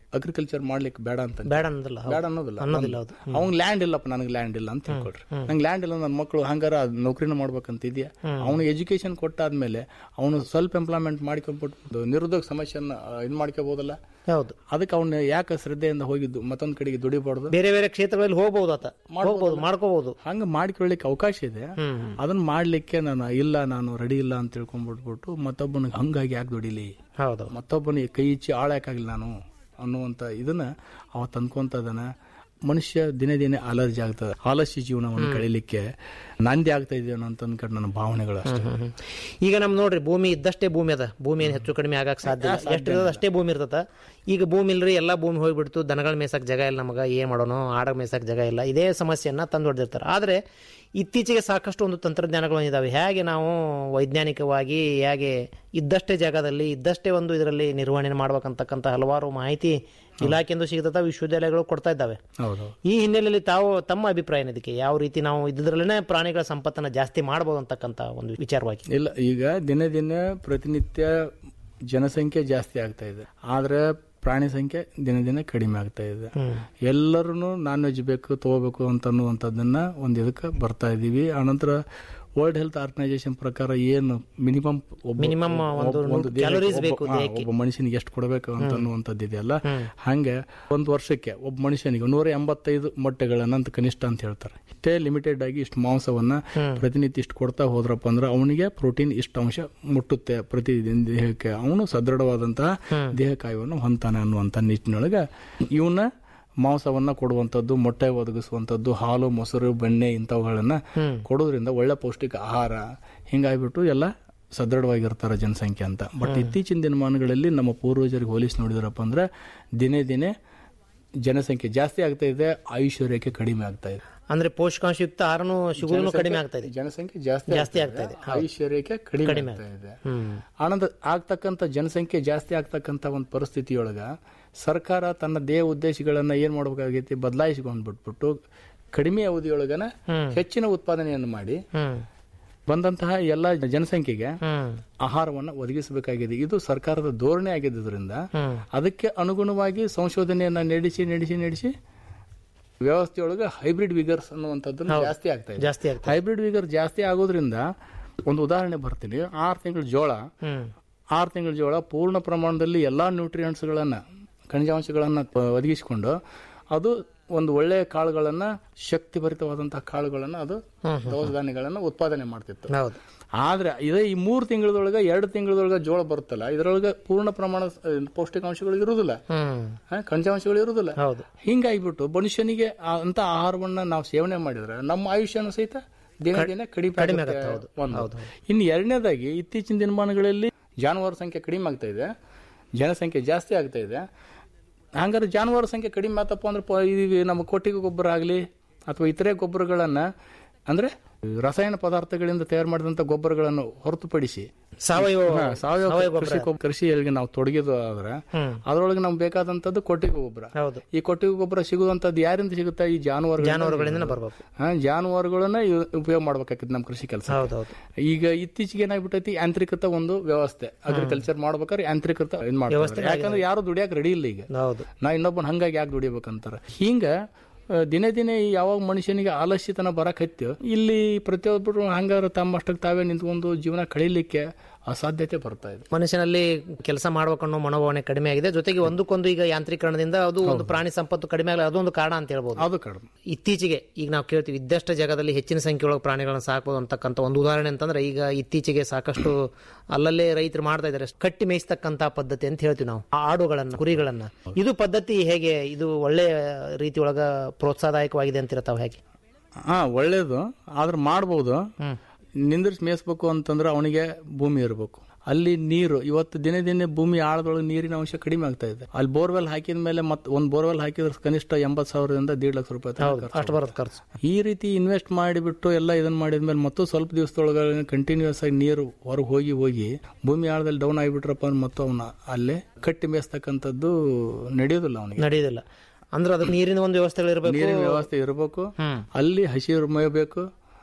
[SPEAKER 5] ಅಗ್ರಿಕಲ್ಚರ್ ಮಾಡ್ಲಿಕ್ಕೆ ಬೇಡ ಅಂತ
[SPEAKER 4] ಬೇಡ ಅನ್ನೋದಿಲ್ಲ ಹೌದು.
[SPEAKER 5] ಬೇಡ ಅನ್ನೋದಿಲ್ಲ
[SPEAKER 4] ಅನ್ನೋದಿಲ್ಲ ಹೌದು
[SPEAKER 5] ಅವ್ನ್ ಲ್ಯಾಂಡ್ ಇಲ್ಲಪ್ಪ ನನಗೆ ಲ್ಯಾಂಡ್ ಇಲ್ಲ ಅಂತ ತಿಳ್ಕೊಳ್ರಿ ನಂಗೆ ಲ್ಯಾಂಡ್ ಇಲ್ಲ ನನ್ನ ಮಕ್ಕಳು ಹಂಗಾರ ಅದ್ ನೌಕರಿನ ಮಾಡ್ಬೇಕಂತ ಇದೆಯಾ ಅವನು ಎಜುಕೇಶನ್ ಕೊಟ್ಟಾದ್ಮೇಲೆ ಅವನು ಸ್ವಲ್ಪ ಎಂಪ್ಲಾಯ್ಮೆಂಟ್ ಮಾಡ್ಕೊಂಡ್ಬಿಟ್ಟು ನಿರುದ್ಯೋಗ ಸಮಸ್ಯೆನ ಇದು ಮಾಡ್ಕೋಬಹುದಲ್ಲ
[SPEAKER 4] ಹೌದು
[SPEAKER 5] ಅದಕ್ಕೆ ಅವ್ನ ಯಾಕೆ ಶ್ರದ್ಧೆಯಿಂದ ಹೋಗಿದ್ದು ಮತ್ತೊಂದ್ ಕಡೆಗೆ ದುಡಿಬಾರ್ದು
[SPEAKER 4] ಬೇರೆ ಬೇರೆ ಕ್ಷೇತ್ರಗಳಲ್ಲಿ ಹೋಗ್ಬೋದು ಆತ ಹೋಗ್ಬೋದು ಮಾಡ್ಕೋಬಹುದು
[SPEAKER 5] ಹಂಗ ಮಾಡ್ಕೊಳ್ಳಿಕ್ಕೆ ಅವಕಾಶ ಇದೆ ಅದನ್ನ ಮಾಡ್ಲಿಕ್ಕೆ ನಾನು ಇಲ್ಲ ನಾನು ರೆಡಿ ಇಲ್ಲ ಅಂತ ತಿಳ್ಕೊಂಡ್ಬಿಟ್ಬಿಟ್ಟು ಮತ್ತೊಬ್ಬನಿಗೆ ಹಂಗಾಗಿ ಯಾಕೆ ದುಡಿಲಿ
[SPEAKER 4] ಹೌದು
[SPEAKER 5] ಮತ್ತೊಬ್ಬನಿಗೆ ಕೈ ಇಚ್ಚಿ ಆಳಕ್ಕಾಗಿಲ್ಲ ನಾನು ಅನ್ನುವಂಥ ಇದನ್ನ ಅವ ತಂದ್ಕೊಂತದನ ಮನುಷ್ಯ ದಿನೇ ದಿನೇ ಅಲರ್ಜಿ ಆಗ್ತದೆ ಆಲಸ್ಯ ಜೀವನವನ್ನು ಕಳೀಲಿಕ್ಕೆ ನಾಂದಿ ಆಗ್ತಾ ಇದೆ ಅನ್ನೋ ಅನ್ಕೊಂಡು ನನ್ನ ಭಾವನೆಗಳು ಅಷ್ಟೇ
[SPEAKER 4] ಹ್ಮ್. ಈಗ ನಮ್ ನೋಡ್ರಿ ಭೂಮಿ ಇದ್ದಷ್ಟೇ ಭೂಮಿ ಅದ ಭೂಮಿ ಏನು ಹೆಚ್ಚು ಕಡಿಮೆ ಆಗಕ್ ಸಾಧ್ಯ ಇಲ್ಲ ಎಷ್ಟು ಇರೋದು ಅಷ್ಟೇ ಭೂಮಿ ಇರ್ತದ ಈಗ ಭೂಮಿ ಇಲ್ರಿ ಎಲ್ಲಾ ಭೂಮಿ ಹೋಗ್ಬಿಡ್ತು ದನಗಳ ಮೇಸಕ್ ಜಾಗ ಇಲ್ಲ ನಮಗ ಏನ್ ಮಾಡೋಣ ಆಡಗ್ ಮೇಸಕ್ ಜಾಗ ಇಲ್ಲ ಇದೇ ಸಮಸ್ಯೆಯನ್ನ ತಂದು ಹೊಡೆದಿರ್ತಾರೆ ಆದ್ರೆ ಇತ್ತೀಚೆಗೆ ಸಾಕಷ್ಟು ಒಂದು ತಂತ್ರಜ್ಞಾನಗಳು ಇದಾವೆ ಹೇಗೆ ನಾವು ವೈಜ್ಞಾನಿಕವಾಗಿ ಹೇಗೆ ಇದ್ದಷ್ಟೇ ಜಾಗದಲ್ಲಿ ಇದ್ದಷ್ಟೇ ಒಂದು ಇದರಲ್ಲಿ ನಿರ್ವಹಣೆ ಮಾಡ್ಬೇಕಂತಕ್ಕಂಥ ಹಲವಾರು ಮಾಹಿತಿ ಇಲಾಖೆಯಿಂದ ಸಿಗತ್ತ ವಿಶ್ವವಿದ್ಯಾಲಯಗಳು ಕೊಡ್ತಾ ಇದ್ದಾವೆ
[SPEAKER 5] ಹೌದು
[SPEAKER 4] ಈ ಹಿನ್ನೆಲೆಯಲ್ಲಿ ತಾವು ತಮ್ಮ ಅಭಿಪ್ರಾಯ ಏನ್ ಇದಕ್ಕೆ ಯಾವ ರೀತಿ ನಾವು ಇದ್ರಲ್ಲೇ ಪ್ರಾಣಿಗಳ ಸಂಪತ್ತನ್ನ ಜಾಸ್ತಿ ಮಾಡಬಹುದು ಅಂತಕ್ಕಂಥ ಒಂದು ವಿಚಾರವಾಗಿ
[SPEAKER 5] ಇಲ್ಲ ಈಗ ದಿನೇ ದಿನೇ ಪ್ರತಿನಿತ್ಯ ಜನಸಂಖ್ಯೆ ಜಾಸ್ತಿ ಆಗ್ತಾ ಇದೆ ಆದ್ರೆ ಪ್ರಾಣಿ ಸಂಖ್ಯೆ ದಿನೇ ದಿನೇ ಕಡಿಮೆ ಆಗ್ತಾ ಇದೆ ಎಲ್ಲರೂ ನಾನ್ ವೆಜ್ ಬೇಕು ತಗೋಬೇಕು ಅಂತ ಅನ್ನುವಂಥದ್ದನ್ನ ಒಂದು ಇದಕ್ಕೆ ಬರ್ತಾ ಇದೀವಿ ಆನಂತರ ವರ್ಲ್ಡ್ ಹೆಲ್ತ್ ಆರ್ಗನೈಸೇಷನ್ ಪ್ರಕಾರ ಏನು ಮಿನಿಮಮ್
[SPEAKER 4] Minimum ಒಂದು calories ಬೇಕು ದೇಹಕ್ಕೆ.
[SPEAKER 5] ಒಬ್ಬ ಮನುಷ್ಯನಿಗೆ ಎಷ್ಟು ಕೊಡಬೇಕು ಅಂತ ಅನ್ನುವಂಥದ್ದು ಇದೆಯಲ್ಲ ಹಂಗೆ ಒಂದು ವರ್ಷಕ್ಕೆ ಒಬ್ಬ ಮನುಷ್ಯನಿಗೆ ನೂರ ಎಂಬತ್ತೈದು ಮೊಟ್ಟೆಗಳನ್ನ ಅಂತ ಕನಿಷ್ಠ ಅಂತ ಹೇಳ್ತಾರೆ ಇಷ್ಟೇ ಲಿಮಿಟೆಡ್ ಆಗಿ ಇಷ್ಟು ಮಾಂಸವನ್ನ ಪ್ರತಿನಿತ್ಯ ಇಷ್ಟು ಕೊಡ್ತಾ ಹೋದ್ರಪ್ಪ ಅಂದ್ರೆ ಅವನಿಗೆ ಪ್ರೋಟೀನ್ ಇಷ್ಟು ಅಂಶ ಮುಟ್ಟುತ್ತೆ ಪ್ರತಿ ದಿನ ದೇಹಕ್ಕೆ ಅವನು ಸದೃಢವಾದಂತಹ ದೇಹ ಕಾಯವನ್ನು ಹೊಂತಾನೆ ಅನ್ನುವಂಥ ನಿಟ್ಟಿನೊಳಗೆ ಇವನ್ನ ಮಾಂಸವನ್ನ ಕೊಡುವಂಥದ್ದು ಮೊಟ್ಟೆ ಒದಗಿಸುವಂಥದ್ದು ಹಾಲು ಮೊಸರು ಬೆಣ್ಣೆ ಇಂಥವುಗಳನ್ನ ಕೊಡೋದ್ರಿಂದ ಒಳ್ಳೆ ಪೌಷ್ಟಿಕ ಆಹಾರ ಹಿಂಗಾಗ್ಬಿಟ್ಟು ಎಲ್ಲ ಸದೃಢವಾಗಿರ್ತಾರೆ ಜನಸಂಖ್ಯೆ ಅಂತ ಬಟ್ ಇತ್ತೀಚಿನ ದಿನಮಾನಗಳಲ್ಲಿ ನಮ್ಮ ಪೂರ್ವಜರಿಗೆ ಹೋಲಿಸಿ ನೋಡಿದ್ರಪ್ಪ ಅಂದ್ರೆ ದಿನೇ ದಿನೇ ಜನಸಂಖ್ಯೆ ಜಾಸ್ತಿ ಆಗ್ತಾ ಇದೆ ಆಯುಷ್ಯ ರೇಖೆ ಕಡಿಮೆ ಆಗ್ತಾ ಇದೆ
[SPEAKER 4] ಅಂದ್ರೆ ಪೋಷಕಾಂಶಯುಕ್ತ ಆಹಾರನು ಸಿಗುವುದು ಕಡಿಮೆ ಆಗ್ತಾ ಇದೆ
[SPEAKER 5] ಜನಸಂಖ್ಯೆ ಜಾಸ್ತಿ
[SPEAKER 4] ಜಾಸ್ತಿ ಆಗ್ತಾ ಇದೆ.
[SPEAKER 5] ಆಯುಷ್ಯ ರೇಖೆ ಕಡಿಮೆ ಆಗ್ತಾ ಇದೆ ಆನಂದ ಆಗ್ತಕ್ಕಂಥ ಜನಸಂಖ್ಯೆ ಜಾಸ್ತಿ ಆಗ್ತಕ್ಕಂಥ ಒಂದು ಪರಿಸ್ಥಿತಿಯೊಳಗ ಸರ್ಕಾರ ತನ್ನ ದೇಹ ಉದ್ದೇಶಗಳನ್ನ ಏನ್ ಮಾಡ್ಬೇಕಾಗೈತಿ ಬದಲಾಯಿಸಿಕೊಂಡು ಬಿಟ್ಬಿಟ್ಟು ಕಡಿಮೆ ಅವಧಿಯೊಳಗನ ಹೆಚ್ಚಿನ ಉತ್ಪಾದನೆಯನ್ನು ಮಾಡಿ
[SPEAKER 4] ಹ್ಮ್
[SPEAKER 5] ಬಂದಂತಹ ಎಲ್ಲ ಜನಸಂಖ್ಯೆಗೆ
[SPEAKER 4] ಹ್ಮ್
[SPEAKER 5] ಆಹಾರವನ್ನು ಒದಗಿಸಬೇಕಾಗಿದೆ ಇದು ಸರ್ಕಾರದ ಧೋರಣೆ ಆಗಿದ್ದರಿಂದ
[SPEAKER 4] ಹ್ಮ್.
[SPEAKER 5] ಅದಕ್ಕೆ ಅನುಗುಣವಾಗಿ ಸಂಶೋಧನೆಯನ್ನ ನಡೆಸಿ ನಡೆಸಿ ನಡೆಸಿ ವ್ಯವಸ್ಥೆಯೊಳಗೆ ಹೈಬ್ರಿಡ್ ವಿಗರ್ಸ್ ಅನ್ನುವಂಥದ್ದು ಜಾಸ್ತಿ ಆಗ್ತಾ ಇದೆ
[SPEAKER 4] ಜಾಸ್ತಿ ಆಗ್ತಾ
[SPEAKER 5] ಹೈಬ್ರಿಡ್ ವಿಗರ್ ಜಾಸ್ತಿ ಆಗೋದ್ರಿಂದ ಒಂದು ಉದಾಹರಣೆ ಬರ್ತೀನಿ ಆರು ತಿಂಗಳ ಜೋಳ
[SPEAKER 4] ಹ್ಮ್
[SPEAKER 5] ಆರು ತಿಂಗಳ ಜೋಳ ಪೂರ್ಣ ಪ್ರಮಾಣದಲ್ಲಿ ಎಲ್ಲಾ ನ್ಯೂಟ್ರಿಯೆಂಟ್ಸ್ಗಳನ್ನ ಖನಿಜಾಂಶಗಳನ್ನ ಪ- ಒದಗಿಸಿಕೊಂಡು ಅದು ಒಂದು ಒಳ್ಳೆ ಕಾಳುಗಳನ್ನ ಶಕ್ತಿಭರಿತವಾದಂತಹ ಕಾಳುಗಳನ್ನ ಅದು ದವಸ ಧಾನ್ಯಗಳನ್ನ ಉತ್ಪಾದನೆ ಮಾಡ್ತಿತ್ತು
[SPEAKER 4] ಹೌದು
[SPEAKER 5] ಆದ್ರೆ ಇದೇ ಈ ಮೂರು ತಿಂಗಳದೊಳಗೆ ಎರಡು ತಿಂಗಳದೊಳಗೆ ಜೋಳ ಬರುತ್ತಲ್ಲ ಇದರೊಳಗೆ ಪೂರ್ಣ ಪ್ರಮಾಣ ಸ- ಪೌಷ್ಟಿಕಾಂಶಗಳು ಇರುವುದಿಲ್ಲ
[SPEAKER 4] ಹ್ಮ್
[SPEAKER 5] ಹಾ, ಖನಿಜಾಂಶಗಳು ಇರುವುದಿಲ್ಲ
[SPEAKER 4] ಹೌದು
[SPEAKER 5] ಹಿಂಗಾಗಿಬಿಟ್ಟು ಮನುಷ್ಯನಿಗೆ ಆ- ಅಂತ ಆಹಾರವನ್ನ ನಾವು ಸೇವನೆ ಮಾಡಿದ್ರೆ ನಮ್ಮ ಆಯುಷ್ಯನೂ ಸಹಿತ ದಿನ ದಿನ ಕಡಿಮೆ
[SPEAKER 4] ಕಡಿಮೆ
[SPEAKER 5] ಆಗುತ್ತೆ.
[SPEAKER 4] ಆಗುತ್ತೆ, ಹೌದು.
[SPEAKER 5] ಒಂದು
[SPEAKER 4] ಹೌದು.
[SPEAKER 5] ಇನ್ನು ಎರಡನೇದಾಗಿ ಇತ್ತೀಚಿನ ದಿನಮಾನಗಳಲ್ಲಿ ಜಾನುವಾರು ಸಂಖ್ಯೆ ಕಡಿಮೆ ಆಗ್ತಾ ಇದೆ ಜನಸಂಖ್ಯೆ ಜಾಸ್ತಿ ಆಗ್ತಾ ಇದೆ ಹಂಗಾದ್ರೆ ಜಾನುವಾರು ಸಂಖ್ಯೆ ಕಡಿಮೆ ಆತಪ್ಪ ಅಂದ್ರೆ ಪ- ಈ ನಮ್ಮ ಕೊಟ್ಟಿಗೆ ಗೊಬ್ಬರ ಆಗಲಿ ಅಥವಾ ಇತರೆ ಗೊಬ್ಬರಗಳನ್ನ ಅಂದ್ರೆ ರಸಾಯನ ಪದಾರ್ಥಗಳಿಂದ ತಯಾರು ಮಾಡಿದಂತ ಗೊಬ್ಬರಗಳನ್ನು ಹೊರತುಪಡಿಸಿ
[SPEAKER 4] ಸಾವಯವ
[SPEAKER 5] ಹಾ, ಸಾವಯವ ಕೃಷಿ ಕೃಷಿಯಲ್ಲಿ ನಾವು ತೊಡಗಿದ್ದು ಆದ್ರೆ
[SPEAKER 4] ಹ್ಮ್.
[SPEAKER 5] ಅದರೊಳಗೆ ನಮ್ಗೆ ಬೇಕಾದಂತದ್ದು ಕೊಟ್ಟಿಗೆ ಗೊಬ್ಬರ
[SPEAKER 4] ಹೌದು
[SPEAKER 5] ಈ ಕೊಟ್ಟಿಗೆ ಗೊಬ್ಬರ ಸಿಗುವಂತದ್ದು ಯಾರಿಂದ ಸಿಗುತ್ತೆ ಈ ಜಾನುವಾರು
[SPEAKER 4] ಜಾನುವಾರುಗಳಿಂದ ಬರ್ಬೇಕು
[SPEAKER 5] ಜಾನುವಾರುಗಳನ್ನ ಇವ್- ಉಪಯೋಗ ಮಾಡ್ಬೇಕಾಗಿತ್ತು ನಮ್ಮ ಕೃಷಿ ಕೆಲಸ
[SPEAKER 4] ಹೌದು ಹೌದು
[SPEAKER 5] ಈಗ ಇತ್ತೀಚೆಗೆ ಏನಾಗ್ಬಿಟ್ಟೈತಿ ಯಾಂತ್ರಿಕೃತ ಒಂದು ವ್ಯವಸ್ಥೆ ಅಗ್ರಿಕಲ್ಚರ್ ಮಾಡ್ಬೇಕಾದ್ರೆ ಯಾಂತ್ರಿಕೃತ ಇದ್ ಮಾಡ್ತಾರೆ ಯಾಕಂದ್ರೆ ಯಾರು ದುಡಿಯಾಕ ರೆಡಿ ಇಲ್ಲ ಈಗ
[SPEAKER 4] ಹೌದು
[SPEAKER 5] ನಾ ಇನ್ನೊಬ್ಬನ ಹಂಗಾಗಿ ಯಾಕೆ ದುಡಿಬೇಕಂತಾರ ಹಿಂಗ ಆ, ದಿನೇ ದಿನೇ ಯಾವಾಗ ಮನುಷ್ಯನಿಗೆ ಆಲಸ್ಯತನ ಬರಕ್ ಹತ್ಯೋ ಇಲ್ಲಿ ಪ್ರತಿಯೊಬ್ಬರು ಹಂಗಾರ ತಮ್ಮಷ್ಟಕ್ಕೆ ತಾವೇ ನಿಂತ್ಕೊಂಡು ಜೀವನ ಕಳೀಲಿಕ್ಕೆ ಅಸಾಧ್ಯತೆ ಬರ್ತಾ ಇದೆ
[SPEAKER 4] ಮನುಷ್ಯನಲ್ಲಿ ಕೆಲಸ ಮಾಡ್ಬೇಕನ್ನೋ ಮನೋಭಾವನೆ ಕಡಿಮೆ ಆಗಿದೆ ಜೊತೆಗೆ ಒಂದಕ್ಕೊಂದು ಈಗ ಯಾಂತ್ರೀಕರಣದಿಂದ ಅದು ಒಂದು ಪ್ರಾಣಿ ಸಂಪತ್ತು ಕಡಿಮೆ ಆಗಲಿ ಅದೊಂದು ಕಾರಣ ಅಂತ ಹೇಳ್ಬೋದು
[SPEAKER 5] ಅದು ಕಡಿಮೆ
[SPEAKER 4] ಇತ್ತೀಚೆಗೆ ಈಗ ನಾವು ಕೇಳ್ತೀವಿ ಇದ್ದಷ್ಟು ಜಾಗದಲ್ಲಿ ಹೆಚ್ಚಿನ ಸಂಖ್ಯೆಯೊಳಗೆ ಪ್ರಾಣಿಗಳನ್ನ ಸಾಕ್ಬೋದು ಅಂತಕ್ಕಂಥ ಒಂದು ಉದಾಹರಣೆ ಅಂತಂದ್ರೆ ಈಗ ಇತ್ತೀಚೆಗೆ ಸಾಕಷ್ಟು ಅಲ್ಲಲ್ಲೇ ರೈತರು ಮಾಡ್ತಾ ಇದ್ದಾರೆ ಕಟ್ಟಿ ಮೇಯಿಸ್ತಕ್ಕಂಥ ಪದ್ಧತಿ ಅಂತ ಹೇಳ್ತೀವಿ ನಾವು ಆ ಆಡುಗಳನ್ನ ಕುರಿಗಳನ್ನ ಇದು ಪದ್ಧತಿ ಹೇಗೆ ಇದು ಒಳ್ಳೆ ರೀತಿ ಒಳಗ ಪ್ರೋತ್ಸಾಹದಾಯಕವಾಗಿದೆ ಅಂತೀರ ತಾವು ಹೇಗೆ
[SPEAKER 5] ಹಾ ಒಳ್ಳೇದು ಆದ್ರೆ ಮಾಡ್ಬೋದು ನಿಂದ್ರಿಸಿ ಮೇಯಿಸ್ಬೇಕು ಅಂತಂದ್ರೆ ಅವನಿಗೆ ಭೂಮಿ ಇರಬೇಕು ಅಲ್ಲಿ ನೀರು ಇವತ್ತು ದಿನೇ ದಿನೇ ಭೂಮಿ ಆಳದೊಳಗೆ ನೀರಿನ ಅಂಶ ಕಡಿಮೆ ಆಗ್ತಾ ಇದೆ ಅಲ್ಲಿ ಬೋರ್ವೆಲ್ ಹಾಕಿದ ಮೇಲೆ ಮತ್ತೆ ಒಂದು ಬೋರ್ವೆಲ್ ಹಾಕಿದ್ರೆ ಕನಿಷ್ಠ ಎಂಬತ್ತು ಸಾವಿರದಿಂದ ದೇಡ್ ಲಕ್ಷ ರೂಪಾಯಿ ತನಕ ಖರ್ಚು.
[SPEAKER 4] ಅಷ್ಟು ಬರುತ್ತೆ ಖರ್ಚು
[SPEAKER 5] ಈ ರೀತಿ ಇನ್ವೆಸ್ಟ್ ಮಾಡಿಬಿಟ್ಟು ಎಲ್ಲ ಇದನ್ನ ಮಾಡಿದ್ಮೇಲೆ ಮತ್ತು ಸ್ವಲ್ಪ ದಿವಸದೊಳಗೆ ಕಂಟಿನ್ಯೂಸ್ ಆಗಿ ನೀರು ಹೊರಗೆ ಹೋಗಿ ಹೋಗಿ ಭೂಮಿ ಆಳದಲ್ಲಿ ಡೌನ್ ಆಗಿಬಿಟ್ರಪ್ಪ ಅಂದ್ರೆ ಮತ್ತು ಅವನ ಅಲ್ಲೇ ಕಟ್ಟಿ ಮೇಯಿಸ್ತಕ್ಕಂಥದ್ದು ನಡೆಯೋದಿಲ್ಲ ಅವನಿಗೆ
[SPEAKER 4] ನಡೆಯೋದಿಲ್ಲ ಅಂದ್ರೆ ಅದಕ್ಕೆ ನೀರಿನ ಒಂದು ವ್ಯವಸ್ಥೆಗಳು ಇರಬೇಕು
[SPEAKER 5] ನೀರಿನ ವ್ಯವಸ್ಥೆ ಇರಬೇಕು
[SPEAKER 4] ಹ್ಮ್
[SPEAKER 5] ಅಲ್ಲಿ ಹಸಿ ಮೇಯಬೇಕು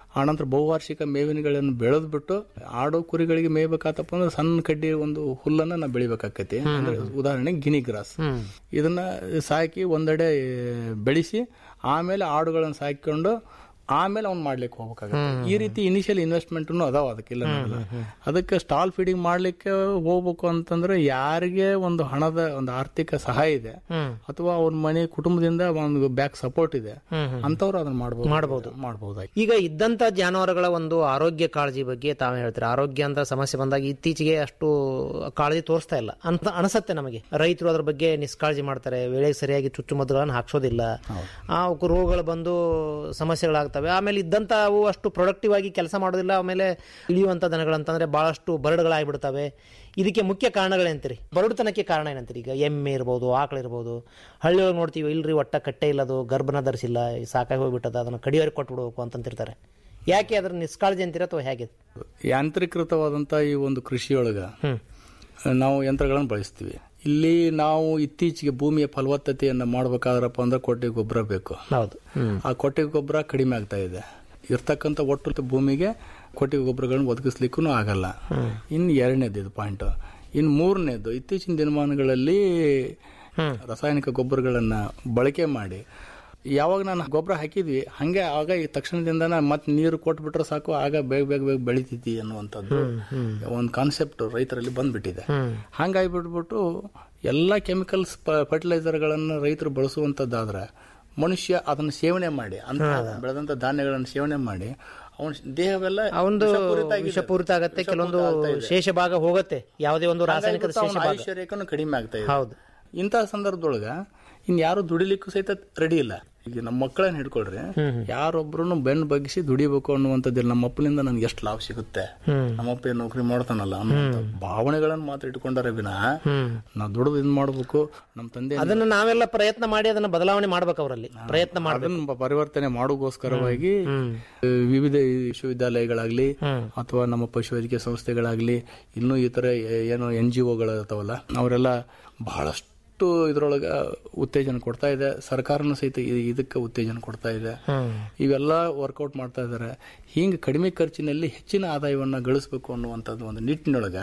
[SPEAKER 5] ಆನಂತರ ಬಹುವಾರ್ಷಿಕ ಮೇವಿನಗಳನ್ನು ಬೆಳೆದ್ ಬಿಟ್ಟು ಆಡು ಕುರಿಗಳಿಗೆ ಮೇಯ್ಬೇಕಾತಪ್ಪ ಅಂದ್ರೆ ಸಣ್ಣ ಕಡ್ಡಿ ಒಂದು ಹುಲ್ಲನ್ನ ನಾವು ಬೆಳಿಬೇಕಾಕತಿ ಅಂದ್ರೆ ಉದಾಹರಣೆಗೆ ಗಿನಿ ಗ್ರಾಸ್ ಇದನ್ನ ಸಾಕಿ ಒಂದೆಡೆ ಬೆಳೆಸಿ ಆಮೇಲೆ ಆಡುಗಳನ್ನು ಸಾಕಿಕೊಂಡು ಆಮೇಲೆ ಅವ್ನು ಮಾಡ್ಲಿಕ್ಕೆ ಹೋಗ್ಬೇಕಾಗುತ್ತೆ ಈ ರೀತಿ ಇನಿಷಿಯಲ್ ಇನ್ವೆಸ್ಟ್ಮೆಂಟ್ ಅದಾವ ಅದಕ್ಕಿಲ್ಲ ಅನ್ನೋದಿಲ್ಲ. ಅದಕ್ಕೆ ಸ್ಟಾಲ್ ಫೀಡಿಂಗ್ ಮಾಡ್ಲಿಕ್ಕೆ ಹೋಗ್ಬೇಕು ಅಂತಂದ್ರೆ ಯಾರಿಗೆ ಒಂದು ಹಣದ ಒಂದು ಆರ್ಥಿಕ ಸಹಾಯ ಇದೆ ಅಥವಾ ಅವ್ರ ಮನೆ ಕುಟುಂಬದಿಂದ ಒಂದು ಬ್ಯಾಕ್ ಸಪೋರ್ಟ್ ಇದೆ ಅಂತವ್ರು ಅದನ್ನ ಮಾಡಬಹುದು ಮಾಡಬಹುದು ಮಾಡಬಹುದಾಗಿ
[SPEAKER 4] ಈಗ ಇದ್ದಂತ ಜಾನುವಾರುಗಳ ಒಂದು ಆರೋಗ್ಯ ಕಾಳಜಿ ಬಗ್ಗೆ ತಾವೇ ಹೇಳ್ತೀರಾ ಆರೋಗ್ಯ ಅಂತ ಸಮಸ್ಯೆ ಬಂದಾಗ ಇತ್ತೀಚೆಗೆ ಅಷ್ಟು ಕಾಳಜಿ ತೋರಿಸ್ತಾ ಇಲ್ಲ ಅಂತ ಅನಿಸುತ್ತೆ ನಮಗೆ ರೈತರು ಅದ್ರ ಬಗ್ಗೆ ನಿಷ್ಕಾಳಜಿ ಮಾಡ್ತಾರೆ ವೇಳೆಗೆ ಸರಿಯಾಗಿ ಚುಚ್ಚುಮದ್ದುಗಳನ್ನು ಹಾಕ್ಸೋದಿಲ್ಲ ಆ ಅವಕ್ಕೆ ರೋಗಗಳು ಬಂದು ಸಮಸ್ಯೆಗಳಾಗ್ತವೆ ಆಮೇಲೆ ಇದ್ದಂತ ಅವು ಅಷ್ಟು ಪ್ರೊಡಕ್ಟಿವ್ ಆಗಿ ಕೆಲಸ ಮಾಡೋದಿಲ್ಲ ಆಮೇಲೆ ಇಳಿಯುವಂತ ದನಗಳಂತಂದ್ರೆ ಬಹಳಷ್ಟು ಬರಡುಗಳಾಗ್ಬಿಡ್ತವೆ ಇದಕ್ಕೆ ಮುಖ್ಯ ಕಾರಣಗಳೇಂತೀರಿ ಬರಡುತನಕ್ಕೆ ಕಾರಣ ಏನಂತೀರಿ ಈಗ ಎಮ್ಮೆ ಇರ್ಬೋದು ಆಕಳು ಇರ್ಬೋದು ಹಳ್ಳಿಯೊಳಗೆ ನೋಡ್ತೀವಿ ಇಲ್ರಿ ಒಟ್ಟ ಕಟ್ಟೆ ಇಲ್ಲ ಅದು ಗರ್ಭನ ಧರಿಸಿಲ್ಲ ಸಾಕಾಗಿ ಹೋಗ್ಬಿಟ್ಟದ ಅದನ್ನು ಕಡಿಯೋರಿಗೆ ಕೊಟ್ಬಿಡ್ಬೇಕು ಅಂತಂತಿರ್ತಾರೆ ಯಾಕೆ ಅದ್ರ ನಿಷ್ಕಾಳಜಿ ಅಂತೀರ ಅಥವಾ ಹೇಗೆ
[SPEAKER 5] ಯಾಂತ್ರೀಕೃತವಾದಂತ ಈ ಒಂದು ಕೃಷಿಯೊಳಗ ನಾವು ಯಂತ್ರಗಳನ್ನು ಬಳಸ್ತೀವಿ ಇಲ್ಲಿ ನಾವು ಇತ್ತೀಚೆಗೆ ಭೂಮಿಯ ಫಲವತ್ತತೆಯನ್ನ ಮಾಡ್ಬೇಕಾದ್ರಪ್ಪ ಅಂದ್ರೆ ಕೊಟ್ಟಿಗೆ ಗೊಬ್ಬರ ಬೇಕು
[SPEAKER 4] ಹೌದು
[SPEAKER 5] ಆ ಕೊಟ್ಟಿಗೆ ಗೊಬ್ಬರ ಕಡಿಮೆ ಆಗ್ತಾ ಇದೆ ಇರ್ತಕ್ಕಂಥ ಒಟ್ಟು ಭೂಮಿಗೆ ಕೊಟ್ಟಿಗೆ ಗೊಬ್ಬರಗಳನ್ನು ಒದಗಿಸ್ಲಿಕ್ಕೂ ಆಗಲ್ಲ ಇನ್ನು ಎರಡನೇದು ಇದು ಪಾಯಿಂಟ್ ಇನ್ನು ಮೂರನೇದು ಇತ್ತೀಚಿನ ದಿನಮಾನಗಳಲ್ಲಿ ರಾಸಾಯನಿಕ ಗೊಬ್ಬರಗಳನ್ನ ಬಳಕೆ ಮಾಡಿ ಯಾವಾಗ ನಾನು ಗೊಬ್ಬರ ಹಾಕಿದ್ವಿ ಹಂಗೆ ಆಗ ಈ ತಕ್ಷಣದಿಂದ ಮತ್ತೆ ನೀರು ಕೊಟ್ಬಿಟ್ರೆ ಸಾಕು ಆಗ ಬೇಗ ಬೇಗ ಬೇಗ ಬೆಳಿತೈತಿ ಅನ್ನುವಂಥದ್ದು ಒಂದು ಕಾನ್ಸೆಪ್ಟ್ ರೈತರಲ್ಲಿ ಬಂದ್ಬಿಟ್ಟಿದೆ ಹಂಗಾಗಿ ಬಿಟ್ಬಿಟ್ಟು ಎಲ್ಲ ಕೆಮಿಕಲ್ಸ್ ಫರ್ಟಿಲೈಸರ್ಗಳನ್ನು ರೈತರು ಬಳಸುವಂಥದ್ದಾದ್ರೆ ಮನುಷ್ಯ ಅದನ್ನು ಸೇವನೆ ಮಾಡಿ ಅಂತ ಬೆಳೆದಂತ ಧಾನ್ಯಗಳನ್ನು ಸೇವನೆ ಮಾಡಿ ಅವನ ದೇಹವೆಲ್ಲ
[SPEAKER 4] ಒಂದು
[SPEAKER 5] ವಿಷಪೂರಿತ ಆಗಿದೆ.
[SPEAKER 4] ವಿಷಪೂರಿತ ಆಗತ್ತೆ
[SPEAKER 5] ವಿಷಪೂರಿತ
[SPEAKER 4] ಕೆಲವೊಂದು
[SPEAKER 5] ಆಗ್ತಾ ಇದೆ.
[SPEAKER 4] ಶೇಷ ಭಾಗ ಹೋಗುತ್ತೆ ಯಾವುದೇ ಒಂದು ರಾಸಾಯನಿಕ
[SPEAKER 5] ಹಾಗಾಗಿ
[SPEAKER 4] ಶೇಷ
[SPEAKER 5] ಅವನ
[SPEAKER 4] ಭಾಗ
[SPEAKER 5] ಆಯುಷ್ಯ ರೇಖೆನೂ ಕಡಿಮೆ ಆಗ್ತಾ ಇದೆ
[SPEAKER 4] ಹೌದು
[SPEAKER 5] ಇಂತಹ ಸಂದರ್ಭದೊಳಗ ಇನ್ ಯಾರು ದುಡಿಲಿಕ್ಕೂ ಸಹಿತ ರೆಡಿ ಇಲ್ಲ ಈಗ ನಮ್ಮ ಮಕ್ಕಳನ್ನ ಹಿಡ್ಕೊಳ್ರಿ ಯಾರೊಬ್ರು ಬೆನ್ನು ಬಗ್ಗಿಸಿ ದುಡಿಬೇಕು ಅನ್ನುವಂಥದ್ದಿಲ್ಲ ನಮ್ಮ ಅಪ್ಪನಿಂದ ನನ್ಗೆ ಎಷ್ಟು ಲಾಭ ಸಿಗುತ್ತೆ ನಮ್ಮಪ್ಪ ಏನ್ ನೌಕರಿ ಮಾಡ್ತಾನಲ್ಲ ಅನ್ನುವಂಥ ಭಾವನೆಗಳನ್ನ ಮಾತ್ರ ಇಟ್ಕೊಂಡಾರೆ ವಿನ ನಾವು ದುಡಿದು ಇದ್ ಮಾಡ್ಬೇಕು ನಮ್ಮ ತಂದೆ
[SPEAKER 4] ಅದನ್ನ ನಾವೆಲ್ಲ ಪ್ರಯತ್ನ ಮಾಡಿ ಅದನ್ನ ಬದಲಾವಣೆ ಮಾಡ್ಬೇಕು ಅವರಲ್ಲಿ ಪ್ರಯತ್ನ ಮಾಡ್ಬೇಕು
[SPEAKER 5] ಅದನ್ನ ಪರಿವರ್ತನೆ ಮಾಡೋಗೋಸ್ಕರವಾಗಿ ಆ, ವಿವಿಧ ವಿಶ್ವವಿದ್ಯಾಲಯಗಳಾಗ್ಲಿ ಅಥವಾ ನಮ್ಮ ಪಶುವೈದ್ಯಕೀಯ ಸಂಸ್ಥೆಗಳಾಗ್ಲಿ ಇನ್ನೂ ಈ ತರ ಏ- ಏನೋ ಎನ್ ಜಿ ಒಗಳದಾವಲ್ಲ ಅವರೆಲ್ಲ ಬಹಳಷ್ಟು ಇದ್ರೊಳಗ ಉತ್ತೇಜನ ಕೊಡ್ತಾ ಇದೆ ಸರ್ಕಾರನು ಸಹಿತ ಇ- ಇದಕ್ಕೆ ಉತ್ತೇಜನ ಕೊಡ್ತಾ ಇದೆ ಇವೆಲ್ಲ ವರ್ಕೌಟ್ ಮಾಡ್ತಾ ಇದ್ದಾರೆ ಹಿಂಗೆ ಕಡಿಮೆ ಖರ್ಚಿನಲ್ಲಿ ಹೆಚ್ಚಿನ ಆದಾಯವನ್ನ ಗಳಿಸಬೇಕು ಅನ್ನುವಂಥದ್ದು ಒಂದು ನಿಟ್ಟಿನೊಳಗ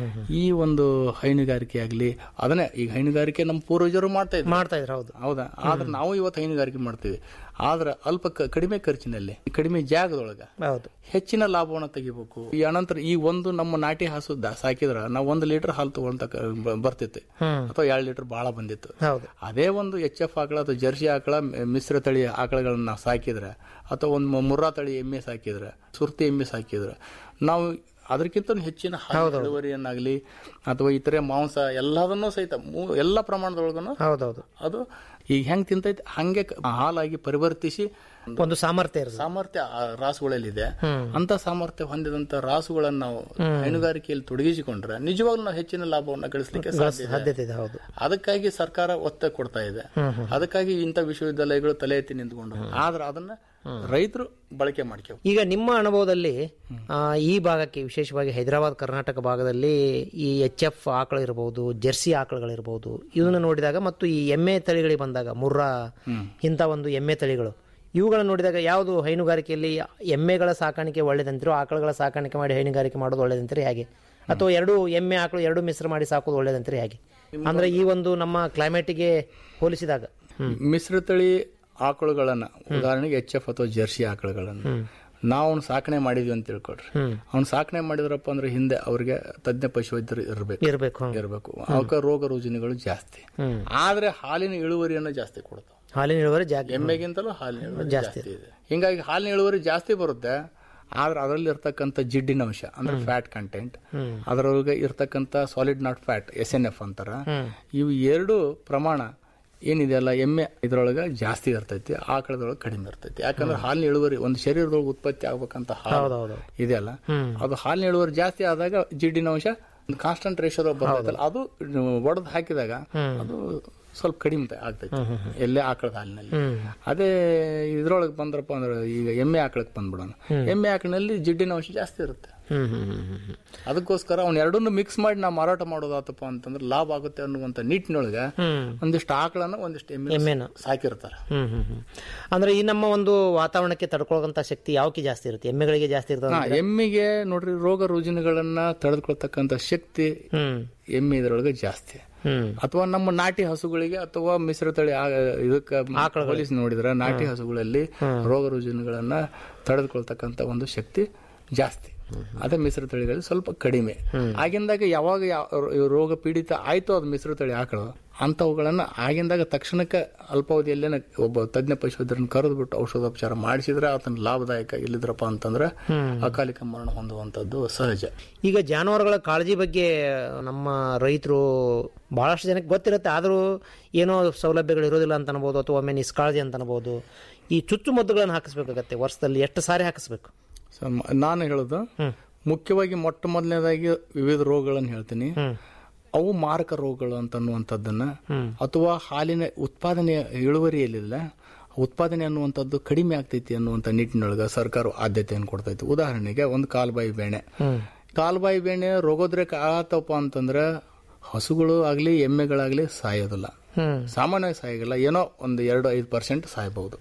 [SPEAKER 5] ಈ ಒಂದು ಹೈನುಗಾರಿಕೆ ಆಗ್ಲಿ ಅದನ್ನೇ ಈಗ ಹೈನುಗಾರಿಕೆ ನಮ್ಮ ಪೂರ್ವಜರು ಮಾಡ್ತಾ ಇದ್ರು
[SPEAKER 4] ಮಾಡ್ತಾ ಇದ್ರು ಹೌದು
[SPEAKER 5] ಹೌದಾ ಆದ್ರೆ ನಾವು ಇವತ್ತು ಹೈನುಗಾರಿಕೆ ಮಾಡ್ತೀವಿ ಆದ್ರೆ ಅಲ್ಪ ಕ- ಕಡಿಮೆ ಖರ್ಚಿನಲ್ಲಿ ಕಡಿಮೆ ಜಾಗದೊಳಗ
[SPEAKER 4] ಹೌದು
[SPEAKER 5] ಹೆಚ್ಚಿನ ಲಾಭವನ್ನು ತೆಗಿಬೇಕು ಈ ಅನಂತರ ಈ ಒಂದು ನಮ್ಮ ನಾಟಿ ಹಸು ದ- ಸಾಕಿದ್ರ ನಾವು ಒಂದು ಲೀಟರ್ ಹಾಲು ತಗೊಂತ ಬರ್ತಿತ್ತು ಅಥವಾ ಎರಡು ಲೀಟರ್ ಬಹಳ ಬಂದಿತ್ತು
[SPEAKER 4] ಹೌದು
[SPEAKER 5] ಅದೇ ಒಂದು ಎಚ್ ಎಫ್ ಆಕಳ ಅಥವಾ ಜರ್ಸಿ ಆಕಳ ಮ- ಮಿಶ್ರ ತಳಿ ಆಕಳಗಳನ್ನ ನಾವು ಸಾಕಿದ್ರೆ ಅಥವಾ ಒಂದು ಮುರ್ರಾ ತಳಿ ಎಮ್ಮೆ ಸಾಕಿದ್ರೆ ಸುರ್ತಿ ಎಮ್ಮೆ ಸಾಕಿದ್ರೆ ನಾವು ಅದಕ್ಕಿಂತ ಹೆಚ್ಚಿನ ಹಾಲು ಇಳುವರಿಯನ್ನಾಗ್ಲಿ ಅಥವಾ ಇತರೆ ಮಾಂಸ ಎಲ್ಲದನ್ನೂ ಸಹಿತ ಮೂ- ಎಲ್ಲ ಪ್ರಮಾಣದೊಳಗನು
[SPEAKER 4] ಹೌದೌದು
[SPEAKER 5] ಅದು ಈಗ ಹೆಂಗ್ ತಿಂತೈತಿ ಹಂಗೆ ಕ- ಹಾಲಾಗಿ ಪರಿವರ್ತಿಸಿ
[SPEAKER 4] ಒಂದು ಸಾಮರ್ಥ್ಯ ಇರ್ತದೆ
[SPEAKER 5] ಸಾಮರ್ಥ್ಯ ಆ ರಾಸುಗಳಲ್ಲಿದೆ ಅಂತ ಸಾಮರ್ಥ್ಯ ಹೊಂದಿದಂತ ರಾಸುಗಳನ್ನ ನಾವು ಹೈನುಗಾರಿಕೆಯಲ್ಲಿ ತೊಡಗಿಸಿಕೊಂಡ್ರೆ ನಿಜವಾಗ್ಲೂ ನಾವು ಹೆಚ್ಚಿನ ಲಾಭವನ್ನ ಗಳಿಸಲಿಕ್ಕೆ ಸಾಧ್ಯ ಇದೆ.
[SPEAKER 4] ಸಾಧ್ಯತೆ ಇದೆ ಹೌದು
[SPEAKER 5] ಅದಕ್ಕಾಗಿ ಸರ್ಕಾರ ಒತ್ತ ಕೊಡ್ತಾ ಇದೆ ಅದಕ್ಕಾಗಿ ಇಂಥ ವಿಶ್ವವಿದ್ಯಾಲಯಗಳು ತಲೆ ಎತ್ತಿ ನಿಂತ್ಕೊಂಡು ಆದ್ರೆ ಅದನ್ನ ರೈತರು ಬಳಕೆ ಮಾಡ್ಕೋ
[SPEAKER 4] ಈಗ ನಿಮ್ಮ ಅನುಭವದಲ್ಲಿ ಆ, ಈ ಭಾಗಕ್ಕೆ ವಿಶೇಷವಾಗಿ ಹೈದರಾಬಾದ್ ಕರ್ನಾಟಕ ಭಾಗದಲ್ಲಿ ಈ ಎಚ್ ಎಫ್ ಆಕಳು ಇರಬಹುದು ಜೆರ್ಸಿ ಆಕಳುಗಳಿರ್ಬೋದು ಇದನ್ನ ನೋಡಿದಾಗ ಮತ್ತು ಈ ಎಮ್ಮೆ ತಳಿಗಳಿಗೆ ಬಂದಾಗ ಮುರ್ರಾ ಇಂಥ ಒಂದು ಎಮ್ಮೆ ತಳಿಗಳು ಇವುಗಳನ್ನು ನೋಡಿದಾಗ ಯಾವುದು ಹೈನುಗಾರಿಕೆಯಲ್ಲಿ ಎಮ್ಮೆಗಳ ಸಾಕಾಣಿಕೆ ಒಳ್ಳೇದಂತಿರೋ ಆಕಳುಗಳ ಸಾಕಾಣಿಕೆ ಮಾಡಿ ಹೈನುಗಾರಿಕೆ ಮಾಡೋದು ಒಳ್ಳೇದಂತೀರಿ ಹೇಗೆ ಅಥವಾ ಎರಡು ಎಮ್ಮೆ ಆಕಳು ಎರಡು ಮಿಶ್ರ ಮಾಡಿ ಸಾಕೋದು ಒಳ್ಳೇದಂತೀರಿ ಹೇಗೆ ಅಂದ್ರೆ ಈ ಒಂದು ನಮ್ಮ ಕ್ಲೈಮೇಟಿಗೆ ಹೋಲಿಸಿದಾಗ
[SPEAKER 5] ಮಿಶ್ರತಳಿ ಆಕಳುಗಳನ್ನ ಉದಾಹರಣೆಗೆ ಎಚ್ ಎಫ್ ಅಥವಾ ಜರ್ಸಿ ಆಕಳುಗಳನ್ನ ನಾವು ಅವ್ನ ಸಾಕಣೆ ಮಾಡಿದ್ವಿ ಅಂತ ತಿಳ್ಕೊಳ್ರಿ ಅವ್ನ ಸಾಕಣೆ ಮಾಡಿದ್ರಪ್ಪ ಅಂದ್ರೆ ಹಿಂದೆ ಅವ್ರಿಗೆ ತಜ್ಞ ಪಶುವೈದ್ಯರು ಇರಬೇಕು
[SPEAKER 4] ಇರಬೇಕು
[SPEAKER 5] ಇರಬೇಕು ಅವಕ್ಕೆ ರೋಗ ರುಜಿನಗಳು ಜಾಸ್ತಿ ಆದ್ರೆ ಹಾಲಿನ ಇಳುವರಿಯನ್ನು ಜಾಸ್ತಿ ಕೊಡ್ತಾವ
[SPEAKER 4] ಹಾಲಿನ ಇಳುವರಿ ಜಾಗ
[SPEAKER 5] ಎಮ್ಮೆಗಿಂತಲೂ ಹಾಲಿನ ಇಳುವರಿ ಜಾಸ್ತಿ ಇದೆ ಹಿಂಗಾಗಿ ಹಾಲಿನ ಇಳುವರಿ ಜಾಸ್ತಿ ಬರುತ್ತೆ ಆದ್ರೆ ಅದರಲ್ಲಿ ಇರ್ತಕ್ಕಂಥ ಜಿಡ್ಡಿನ ಅಂಶ ಅಂದ್ರೆ ಫ್ಯಾಟ್ ಕಂಟೆಂಟ್ ಅದರೊಳಗೆ ಇರ್ತಕ್ಕಂಥ solid not fat S N F ಅಂತಾರ ಇವು ಎರಡು ಪ್ರಮಾಣ ಏನಿದೆಯಲ್ಲ ಎಮ್ಮೆ ಇದ್ರೊಳಗೆ ಜಾಸ್ತಿ ಇರ್ತೈತಿ ಆಕಳದೊಳಗೆ ಕಡಿಮೆ ಇರ್ತೈತಿ ಯಾಕಂದ್ರೆ ಹಾಲಿನ ಇಳುವರಿ ಒಂದು ಶರೀರದೊಳಗೆ ಉತ್ಪತ್ತಿ ಆಗ್ಬೇಕಂತ ಹಾಲು ಇದೆಯಲ್ಲ ಅದು ಹಾಲಿನ ಇಳುವರಿ ಜಾಸ್ತಿ ಆದಾಗ ಜಿಡ್ಡಿನ ಅಂಶ ಕಾನ್ಸ್ಟಂಟ್ ರೇಷೋದಾಗ ಬರ್ತೈತಲ್ಲ ಅದು ಒಡೆದು ಹಾಕಿದಾಗ ಅದು ಸ್ವಲ್ಪ ಕಡಿಮೆ ಆಗ್ತೈತಿ ಎಲ್ಲೇ ಆಕಳದ ಹಾಲಿನಲ್ಲಿ ಅದೇ ಇದ್ರೊಳಗೆ ಬಂದ್ರಪ್ಪ ಅಂದ್ರೆ ಈಗ ಎಮ್ಮೆ ಆಕಳಕ್ಕೆ ಬಂದ್ಬಿಡೋಣ ಎಮ್ಮೆ ಆಕಳಿನಲ್ಲಿ ಜಿಡ್ಡಿನ ಅಂಶ ಜಾಸ್ತಿ ಇರುತ್ತೆ
[SPEAKER 4] ಹ್ಮ್ ಹ್ಮ್ ಹ್ಮ್ ಹ್ಮ್ ಹ್ಮ್.
[SPEAKER 5] ಅದಕ್ಕೋಸ್ಕರ ಅವ್ನ ಎರಡನ್ನೂ ಮಿಕ್ಸ್ ಮಾಡಿ ನಾವು ಮಾರಾಟ ಮಾಡೋದಾತಪ್ಪ ಅಂತಂದ್ರೆ ಲಾಭ ಆಗುತ್ತೆ ಅನ್ನುವಂಥ ನಿಟ್ಟಿನೊಳಗೆ ಒಂದಿಷ್ಟು ಆಕಳನ್ನ ಒಂದಿಷ್ಟು ಎಮ್ಮೆ
[SPEAKER 4] ಎಮ್ಮೆನ.
[SPEAKER 5] ಸಾಕಿರ್ತಾರೆ
[SPEAKER 4] ಹ್ಮ್ ಹ್ಮ್ ಹ್ಮ್ ಅಂದ್ರೆ ಈ ನಮ್ಮ ಒಂದು ವಾತಾವರಣಕ್ಕೆ ತಡ್ಕೊಳ್ಳೋಂಥ ಶಕ್ತಿ ಯಾವಕ್ಕೆ ಜಾಸ್ತಿ ಇರುತ್ತೆ ಎಮ್ಮೆಗಳಿಗೆ ಜಾಸ್ತಿ ಇರ್ತದೆ
[SPEAKER 5] ಹಾ, ಎಮ್ಮೆಗೆ ನೋಡ್ರಿ ರೋಗ ರುಜಿನಗಳನ್ನ ತಡೆದುಕೊಳ್ತಕ್ಕಂಥ ಶಕ್ತಿ
[SPEAKER 4] ಹ್ಮ್
[SPEAKER 5] ಎಮ್ಮೆ ಇದರೊಳಗೆ ಜಾಸ್ತಿ
[SPEAKER 4] ಹ್ಮ್
[SPEAKER 5] ಅಥವಾ ನಮ್ಮ ನಾಟಿ ಹಸುಗಳಿಗೆ ಅಥವಾ ಮಿಶ್ರತಳಿ ಆ- ಇದಕ್ಕೆ ಹೋಲಿಸಿ ನೋಡಿದ್ರೆ ನಾಟಿ ಹಸುಗಳಲ್ಲಿ ರೋಗ ರುಜಿನಗಳನ್ನ ತಡೆದುಕೊಳ್ತಕ್ಕಂಥ ಒಂದು ಶಕ್ತಿ ಜಾಸ್ತಿ ಅದೇ ಮಿಶ್ರ ತಳಿಗಳಲ್ಲಿ ಸ್ವಲ್ಪ ಕಡಿಮೆ ಆಗಿಂದಾಗ ಯಾವಾಗ ಯಾವ- ರೋಗ ಪೀಡಿತ ಆಯ್ತು ಅದು ಮಿಶ್ರ ತಳಿ ಆಕಳು ಅಂಥವುಗಳನ್ನ ಆಗಿಂದಾಗ ತಕ್ಷಣಕ್ಕೆ ಅಲ್ಪಾವಧಿಯಲ್ಲೇ ಒಬ್ಬ ತಜ್ಞ ಪಶುವೈದ್ಯರನ್ನು ಕರೆದುಬಿಟ್ಟು ಔಷಧೋಪಚಾರ ಮಾಡಿಸಿದ್ರೆ ಆತನ ಲಾಭದಾಯಕ ಇಲ್ಲಿದ್ರಪ್ಪ ಅಂತಂದ್ರೆ ಅಕಾಲಿಕ ಮರಣ ಹೊಂದುವಂಥದ್ದು ಸಹಜ
[SPEAKER 4] ಈಗ ಜಾನುವಾರುಗಳ ಕಾಳಜಿ ಬಗ್ಗೆ ನಮ್ಮ ರೈತರು ಬಹಳಷ್ಟು ಜನಕ್ಕೆ ಗೊತ್ತಿರುತ್ತೆ ಆದರೂ ಏನೋ ಸೌಲಭ್ಯಗಳು ಇರೋದಿಲ್ಲ ಅಂತ ಅನ್ಬೋದು ಅಥವಾ ಒಮ್ಮೆ ನಿಷ್ಕಾಳಜಿ ಅಂತ ಅನ್ಬೋದು ಈ ಚುಚ್ಚುಮದ್ದುಗಳನ್ನು ಹಾಕಿಸ್ಬೇಕಾಗತ್ತೆ ವರ್ಷದಲ್ಲಿ ಎಷ್ಟು ಸಾರಿ ಹಾಕಿಸ್ಬೇಕು
[SPEAKER 5] ಸೊ, ಮ- ನಾನು ಹೇಳೋದು ಮುಖ್ಯವಾಗಿ ಮೊಟ್ಟ ಮೊದಲನೇದಾಗಿ ವಿವಿಧ ರೋಗಗಳನ್ನು ಹೇಳ್ತೀನಿ ಅವು ಮಾರಕ ರೋಗಗಳು ಅಂತ ಅನ್ನುವಂಥದ್ದನ್ನ ಅಥವಾ ಹಾಲಿನ ಉತ್ಪಾದನೆಯ ಇಳುವರಿಯಲ್ಲಿಲ್ಲ ಉತ್ಪಾದನೆ ಅನ್ನುವಂಥದ್ದು ಕಡಿಮೆ ಆಗ್ತೈತಿ ಅನ್ನುವಂಥ ನಿಟ್ಟಿನೊಳಗೆ ಸರ್ಕಾರ ಆದ್ಯತೆಯನ್ನು ಕೊಡ್ತೈತಿ ಉದಾಹರಣೆಗೆ ಒಂದು ಕಾಲ್ಬಾಯಿ ಬೇಣೆ ಕಾಲ್ಬಾಯಿ ಬೇಣೆ ರೋಗೋದ್ರೇಕ ಆತಪ್ಪ ಅಂತಂದ್ರೆ ಹಸುಗಳು ಆಗಲಿ ಎಮ್ಮೆಗಳಾಗಲಿ ಸಾಯೋದಿಲ್ಲ ಸಾಮಾನ್ಯವಾಗಿ ಸಾಯೋದಿಲ್ಲ ಏನೋ ಒಂದು ಎರಡು ಐದು ಪರ್ಸೆಂಟ್ ಸಾಯಬಹುದು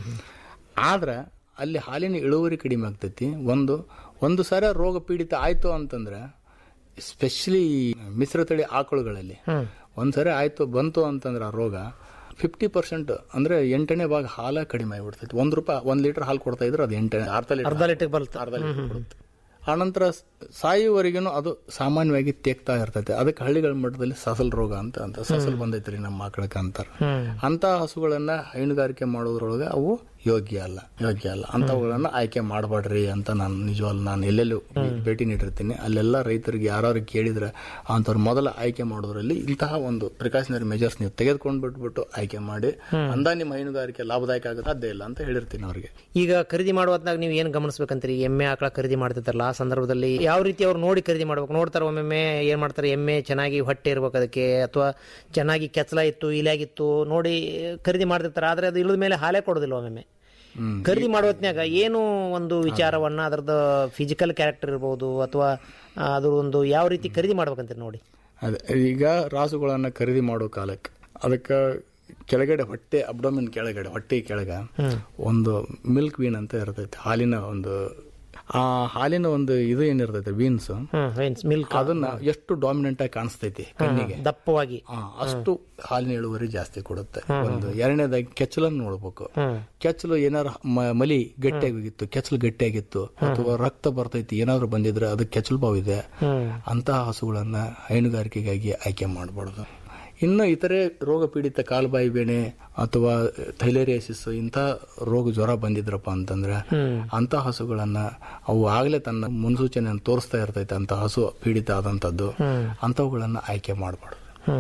[SPEAKER 5] ಆದ್ರೆ ಅಲ್ಲಿ ಹಾಲಿನ ಇಳುವರಿ ಕಡಿಮೆ ಆಗ್ತೈತಿ ಒಂದು ಒಂದು ಸರ ರೋಗ ಪೀಡಿತ ಆಯ್ತು ಅಂತಂದ್ರೆ ಸ್ಪೆಷಲಿ ಮಿಶ್ರತಳಿ ಆಕಳುಗಳಲ್ಲಿ ಒಂದ್ಸರಿ ಆಯ್ತು ಬಂತು ಅಂತಂದ್ರೆ ಆ ರೋಗ ಫಿಫ್ಟಿ ಪರ್ಸೆಂಟ್ ಅಂದ್ರೆ ಎಂಟನೇ ಭಾಗ ಹಾಲ ಕಡಿಮೆ ಆಗಿಬಿಡ್ತೈತಿ ಒಂದ್ ರೂಪಾಯಿ ಒಂದ್ ಲೀಟರ್ ಹಾಲು ಕೊಡ್ತಾ ಇದ್ರೆ ಅದು ಎಂಟನೇ ಅರ್ಧ ಲೀಟರ್
[SPEAKER 4] ಅರ್ಧ ಲೀಟರ್ ಬರುತ್ತೆ
[SPEAKER 5] ಅರ್ಧ ಲೀಟರ್ ಕೊಡುತ್ತೆ ಆನಂತರ ಸಾಯುವವರೆಗೂ ಅದು ಸಾಮಾನ್ಯವಾಗಿ ತೇಗ್ತಾ ಇರ್ತೈತೆ ಅದಕ್ಕೆ ಹಳ್ಳಿಗಳ ಮಟ್ಟದಲ್ಲಿ ಸಸಲ್ ರೋಗ ಅಂತ ಅಂತ ಸಸಲ್ ಬಂದೈತ್ರಿ ನಮ್ಮ ಮಕ್ಕಳಕ್ಕೆ ಅಂತಾರ ಅಂತ ಹಸುಗಳನ್ನ ಹೈನುಗಾರಿಕೆ ಮಾಡೋದ್ರೊಳಗೆ ಅವು ಯೋಗ್ಯ ಅಲ್ಲ ಯೋಗ್ಯ ಅಲ್ಲ ಅಂತವುಗಳನ್ನ ಆಯ್ಕೆ ಮಾಡಬೇಡ್ರಿ ಅಂತ ನಾನು ನಿಜವಾಗ್ಲು ನಾನು ಎಲ್ಲೆಲ್ಲೂ ಭೇಟಿ ನೀಡಿರ್ತೀನಿ ಅಲ್ಲೆಲ್ಲ ರೈತರಿಗೆ ಯಾರು ಕೇಳಿದ್ರೆ ಅಂಥವ್ರು ಮೊದಲ ಆಯ್ಕೆ ಮಾಡೋದ್ರಲ್ಲಿ ಇಂತಹ ಒಂದು ಪ್ರಿಕಾಷನರಿ ಮೆಜರ್ಸ್ ನೀವು ತೆಗೆದುಕೊಂಡು ಬಿಟ್ಬಿಟ್ಟು ಆಯ್ಕೆ ಮಾಡಿ ಅಂದ ನಿಮ್ಮ ಹೈನುಗಾರಿಕೆ ಲಾಭದಾಯಕ ಆಗೋದು ಸಾಧ್ಯ ಇಲ್ಲ ಅಂತ ಹೇಳಿರ್ತೀನಿ ಅವ್ರಿಗೆ
[SPEAKER 4] ಈಗ ಖರೀದಿ ಮಾಡುವಾಗ ನೀವು ಏನು ಗಮನಿಸ್ಬೇಕಂತೀರಿ ಎಮ್ಮೆ ಆಕಳ ಖರೀದಿ ಮಾಡ್ತಿರ್ತಾರಲ್ಲ ಆ ಸಂದರ್ಭದಲ್ಲಿ ಯಾವ ರೀತಿ ಅವ್ರು ನೋಡಿ ಖರೀದಿ ಮಾಡ್ಬೇಕು ನೋಡ್ತಾರೆ ಒಮ್ಮೊಮ್ಮೆ ಏನು ಮಾಡ್ತಾರೆ ಎಮ್ಮೆ ಚೆನ್ನಾಗಿ ಹೊಟ್ಟೆ ಇರ್ಬೇಕು ಅದಕ್ಕೆ ಅಥವಾ ಚೆನ್ನಾಗಿ ಕೆಚ್ಚಲ ಇತ್ತು ಇಲಾಗಿತ್ತು ನೋಡಿ ಖರೀದಿ ಮಾಡ್ತಿರ್ತಾರೆ ಆದರೆ ಅದು ಇಳಿದ ಮೇಲೆ ಹಾಲೇ ಕೊಡೋದಿಲ್ಲ ಒಮ್ಮೊಮ್ಮೆ ಖರೀದಿ ಮಾಡೋ ಹೊತ್ನ್ಯಾಗ ಏನು ಒಂದು ವಿಚಾರವನ್ನ ಅದರದ್ದು ಫಿಸಿಕಲ್ ಕ್ಯಾರೆಕ್ಟರ್ ಇರ್ಬೋದು ಅಥವಾ ಅದ್ರ ಒಂದು ಯಾವ ರೀತಿ ಖರೀದಿ ಮಾಡ್ಬೇಕಂತೀರಿ ನೋಡಿ
[SPEAKER 5] ಅದೇ ಈಗ ರಾಸುಗಳನ್ನ ಖರೀದಿ ಮಾಡೋ ಕಾಲಕ್ಕೆ ಅದಕ್ಕೆ ಕೆಳಗಡೆ ಹೊಟ್ಟೆ ಅಬ್ಡೋಮಿನ್ ಕೆಳಗಡೆ ಹೊಟ್ಟೆ ಕೆಳಗ ಒಂದು ಮಿಲ್ಕ್ ವೀನ್ ಅಂತ ಇರ್ತೈತೆ ಹಾಲಿನ ಒಂದು ಆ ಹಾಲಿನ ಒಂದು ಇದು ಏನಿರ್ತೈತೆ ವೀನ್ಸ್
[SPEAKER 4] ಹ್ಮ್ ಮಿಲ್ಕ್
[SPEAKER 5] ಅದನ್ನ ಎಷ್ಟು ಡಾಮಿನೆಂಟ್ ಆಗಿ ಕಾಣಿಸ್ತೈತಿ ಕಣ್ಣಿಗೆ
[SPEAKER 4] ದಪ್ಪವಾಗಿ
[SPEAKER 5] ಆ, ಅಷ್ಟು ಹಾಲಿನ ಇಳುವರಿ ಜಾಸ್ತಿ ಕೊಡುತ್ತೆ ಒಂದು ಎರಡನೇದಾಗಿ ಕೆಚ್ಚಲನ್ನು ನೋಡ್ಬೇಕು ಕೆಚ್ಚಲು ಏನಾರು ಮ- ಮಲಿ ಗಟ್ಟಿಯಾಗಿತ್ತು ಕೆಚ್ಚಲು ಗಟ್ಟಿಯಾಗಿತ್ತು ಅಥವಾ ರಕ್ತ ಬರ್ತೈತಿ ಏನಾದ್ರು ಬಂದಿದ್ರೆ ಅದಕ್ಕೆ ಕೆಚ್ಚಲು ಬಾವು ಇದೆ ಅಂತಹ ಹಸುಗಳನ್ನ ಹೈನುಗಾರಿಕೆಗಾಗಿ ಆಯ್ಕೆ ಮಾಡಬಾರ್ದು ಇನ್ನು ಇತರೆ ರೋಗ ಪೀಡಿತ ಕಾಲ್ಬಾಯಿ ಬೇಣೆ ಅಥವಾ ಥೈಲೇರಿಯಾಸಿಸ್ ಇಂಥ ರೋಗ ಜ್ವರ ಬಂದಿದ್ರಪ್ಪ ಅಂತಂದ್ರೆ ಅಂತ ಹಸುಗಳನ್ನ ಅವು ಆಗ್ಲೇ ತನ್ನ ಮುನ್ಸೂಚನೆಯನ್ನು ತೋರಿಸ್ತಾ ಇರ್ತೈತೆ ಅಂತ ಹಸು ಪೀಡಿತ ಆದಂತದ್ದು ಅಂತವುಗಳನ್ನ ಆಯ್ಕೆ ಮಾಡಬಾರ್ದು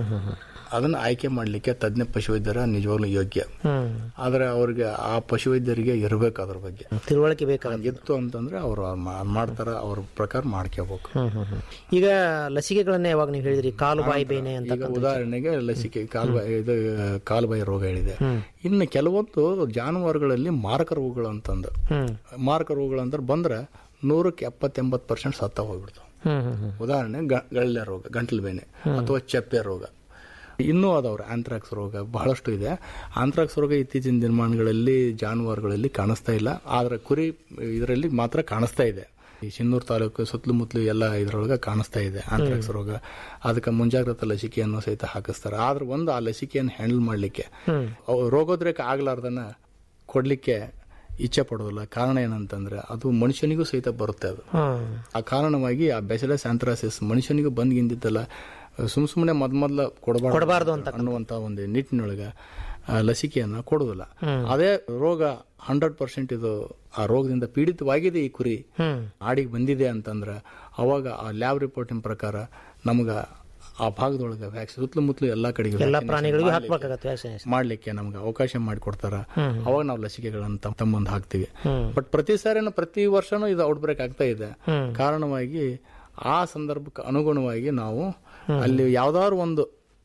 [SPEAKER 5] ಅದನ್ನ ಆಯ್ಕೆ ಮಾಡಲಿಕ್ಕೆ ತಜ್ಞ ಪಶುವೈದ್ಯರ ನಿಜವಾಗ್ಲೂ ಯೋಗ್ಯ ಆದ್ರೆ ಅವ್ರಿಗೆ ಆ ಪಶುವೈದ್ಯರಿಗೆ ಇರಬೇಕು ಅದ್ರ ಬಗ್ಗೆ
[SPEAKER 4] ತಿಳುವಳಿಕೆ ಬೇಕಾಗುತ್ತೆ
[SPEAKER 5] ಇತ್ತು ಅಂತಂದ್ರೆ ಅವರು ಮಾಡ್ತಾರ ಅವ್ರ ಪ್ರಕಾರ ಮಾಡ್ಕೋಬೇಕು
[SPEAKER 4] ಈಗ ಲಸಿಕೆಗಳನ್ನ ಯಾವಾಗ ನೀವು ಹೇಳಿದ್ರಿ ಕಾಲು ಬಾಯಿ ಬೇನೆ ಅಂತ
[SPEAKER 5] ಈಗ ಉದಾಹರಣೆಗೆ ಲಸಿಕೆ ಕಾಲ್ಬಾಯಿ ಇದು ಕಾಲ್ಬಾಯಿ ರೋಗ ಹೇಳಿದೆ ಇನ್ನು ಕೆಲವೊಂದು ಜಾನುವಾರುಗಳಲ್ಲಿ ಮಾರಕ ರೋಗಗಳು ಅಂತಂದು ಮಾರಕ ರೋಗಗಳು ಅಂತ ಬಂದ್ರೆ ನೂರಕ್ಕೆ ಎಪ್ಪತ್ತೆಂಬತ್ತು ಪರ್ಸೆಂಟ್ ಸತ್ತ ಹೋಗ್ಬಿಡ್ತಾವೆ
[SPEAKER 4] ಹ್ಮ್ ಹ್ಮ್ ಹ್ಮ್
[SPEAKER 5] ಉದಾಹರಣೆ ಗ- ಗಳ್ಳೆ ರೋಗ ಗಂಟಲು ಬೇನೆ ಅಥವಾ ಚಪ್ಪೆ ರೋಗ ಇನ್ನೂ ಅದಾವ್ರೆ ಆಂಥ್ರಾಕ್ಸ್ ರೋಗ ಬಹಳಷ್ಟು ಇದೆ ಆಂಥ್ರಾಕ್ಸ್ ರೋಗ ಇತ್ತೀಚಿನ ದಿನಮಾನಗಳಲ್ಲಿ ಜಾನುವಾರುಗಳಲ್ಲಿ ಕಾಣಿಸ್ತಾ ಇಲ್ಲ ಆದ್ರೆ ಕುರಿ ಇದರಲ್ಲಿ ಮಾತ್ರ ಕಾಣಿಸ್ತಾ ಇದೆ ಈ ಸಿನ್ನೂರು ತಾಲೂಕು ಸುತ್ತಲೂ ಮುತ್ತಲು ಎಲ್ಲ ಇದ್ರೊಳಗೆ ಕಾಣಿಸ್ತಾ ಇದೆ ಆಂಥ್ರಾಕ್ಸ್ ರೋಗ ಅದಕ್ಕೆ ಮುಂಜಾಗ್ರತಾ ಲಸಿಕೆಯನ್ನು ಸಹಿತ ಹಾಕಿಸ್ತಾರೆ ಆದ್ರೆ ಒಂದು ಆ ಲಸಿಕೆಯನ್ನು ಹ್ಯಾಂಡಲ್ ಮಾಡಲಿಕ್ಕೆ ರೋಗೋದ್ರೇಕ ಆಗ್ಲಾರ್ದನ್ನ ಕೊಡ್ಲಿಕ್ಕೆ ಇಚ್ಛೆ ಪಡೋದಿಲ್ಲ ಕಾರಣ ಏನಂತಂದ್ರೆ ಅದು ಮನುಷ್ಯನಿಗೂ ಸಹಿತ ಬರುತ್ತೆ ಅದು ಆ ಕಾರಣವಾಗಿ ಆ ಬೆಸಲೆಸ್ ಆಂಥ್ರಾಸಿಸ್ ಮನುಷ್ಯನಿಗೂ ಬಂದ್ಗಿಂದಿದ್ದಲ್ಲ ಸುಮ್ ಸುಮ್ಮನೆ ಮೊದ್ ಮೊದ್ಲ ಕೊಡಬಾರ್ದು
[SPEAKER 4] ಕೊಡಬಾರ್ದು ಅಂತ
[SPEAKER 5] ಅನ್ನುವಂತ ಒಂದು ನಿಟ್ಟಿನೊಳಗೆ ಆ ಲಸಿಕೆಯನ್ನ ಕೊಡುದಿಲ್ಲ ಅದೇ ರೋಗ ಹಂಡ್ರೆಡ್ ಪರ್ಸೆಂಟ್ ಇದು ಆ ರೋಗದಿಂದ ಪೀಡಿತವಾಗಿದೆ ಈ ಕುರಿ ಆಡಿಗೆ ಬಂದಿದೆ ಅಂತಂದ್ರೆ ಅವಾಗ ಆ ಲ್ಯಾಬ್ ರಿಪೋರ್ಟಿನ ಪ್ರಕಾರ ನಮ್ಗ ಆ ಭಾಗದೊಳಗೆ ವ್ಯಾಕ್ಸಿನ್ ಸುತ್ತಲೂ ಮುತ್ತಲು ಎಲ್ಲಾ ಕಡೆಗೆ
[SPEAKER 4] ಎಲ್ಲ
[SPEAKER 5] vaccination
[SPEAKER 4] ಪ್ರಾಣಿಗಳಿಗೂ
[SPEAKER 5] ಮಾಡ್ಲಿಕ್ಕೆ-
[SPEAKER 4] ಹಾಕ್ಬೇಕಾಗತ್ತೆ ವ್ಯಾಕ್ಸಿನೇಷನ್
[SPEAKER 5] ಮಾಡ್ಲಿಕ್ಕೆ ನಮ್ಗೆ ಅವಕಾಶ ಮಾಡಿಕೊಡ್ತಾರ ಅವಾಗ ನಾವು ಲಸಿಕೆಗಳನ್ನು ತಮ್ಮ ತಮ್ಮಂದು ಹಾಕ್ತಿವಿ ಬಟ್ ಪ್ರತಿ ಸಾರಿನೂ ಪ್ರತಿ ವರ್ಷನೂ ಇದು ಔಟ್ ಬ್ರೇಕ್ ಆಗ್ತಾ ಇದೆ ಕಾರಣವಾಗಿ ಆ ಸಂದರ್ಭಕ್ಕೆ ಅನುಗುಣವಾಗಿ ನಾವು ಅಲ್ಲಿ ಯಾವ್ದಾದ್ರು ಒಂದು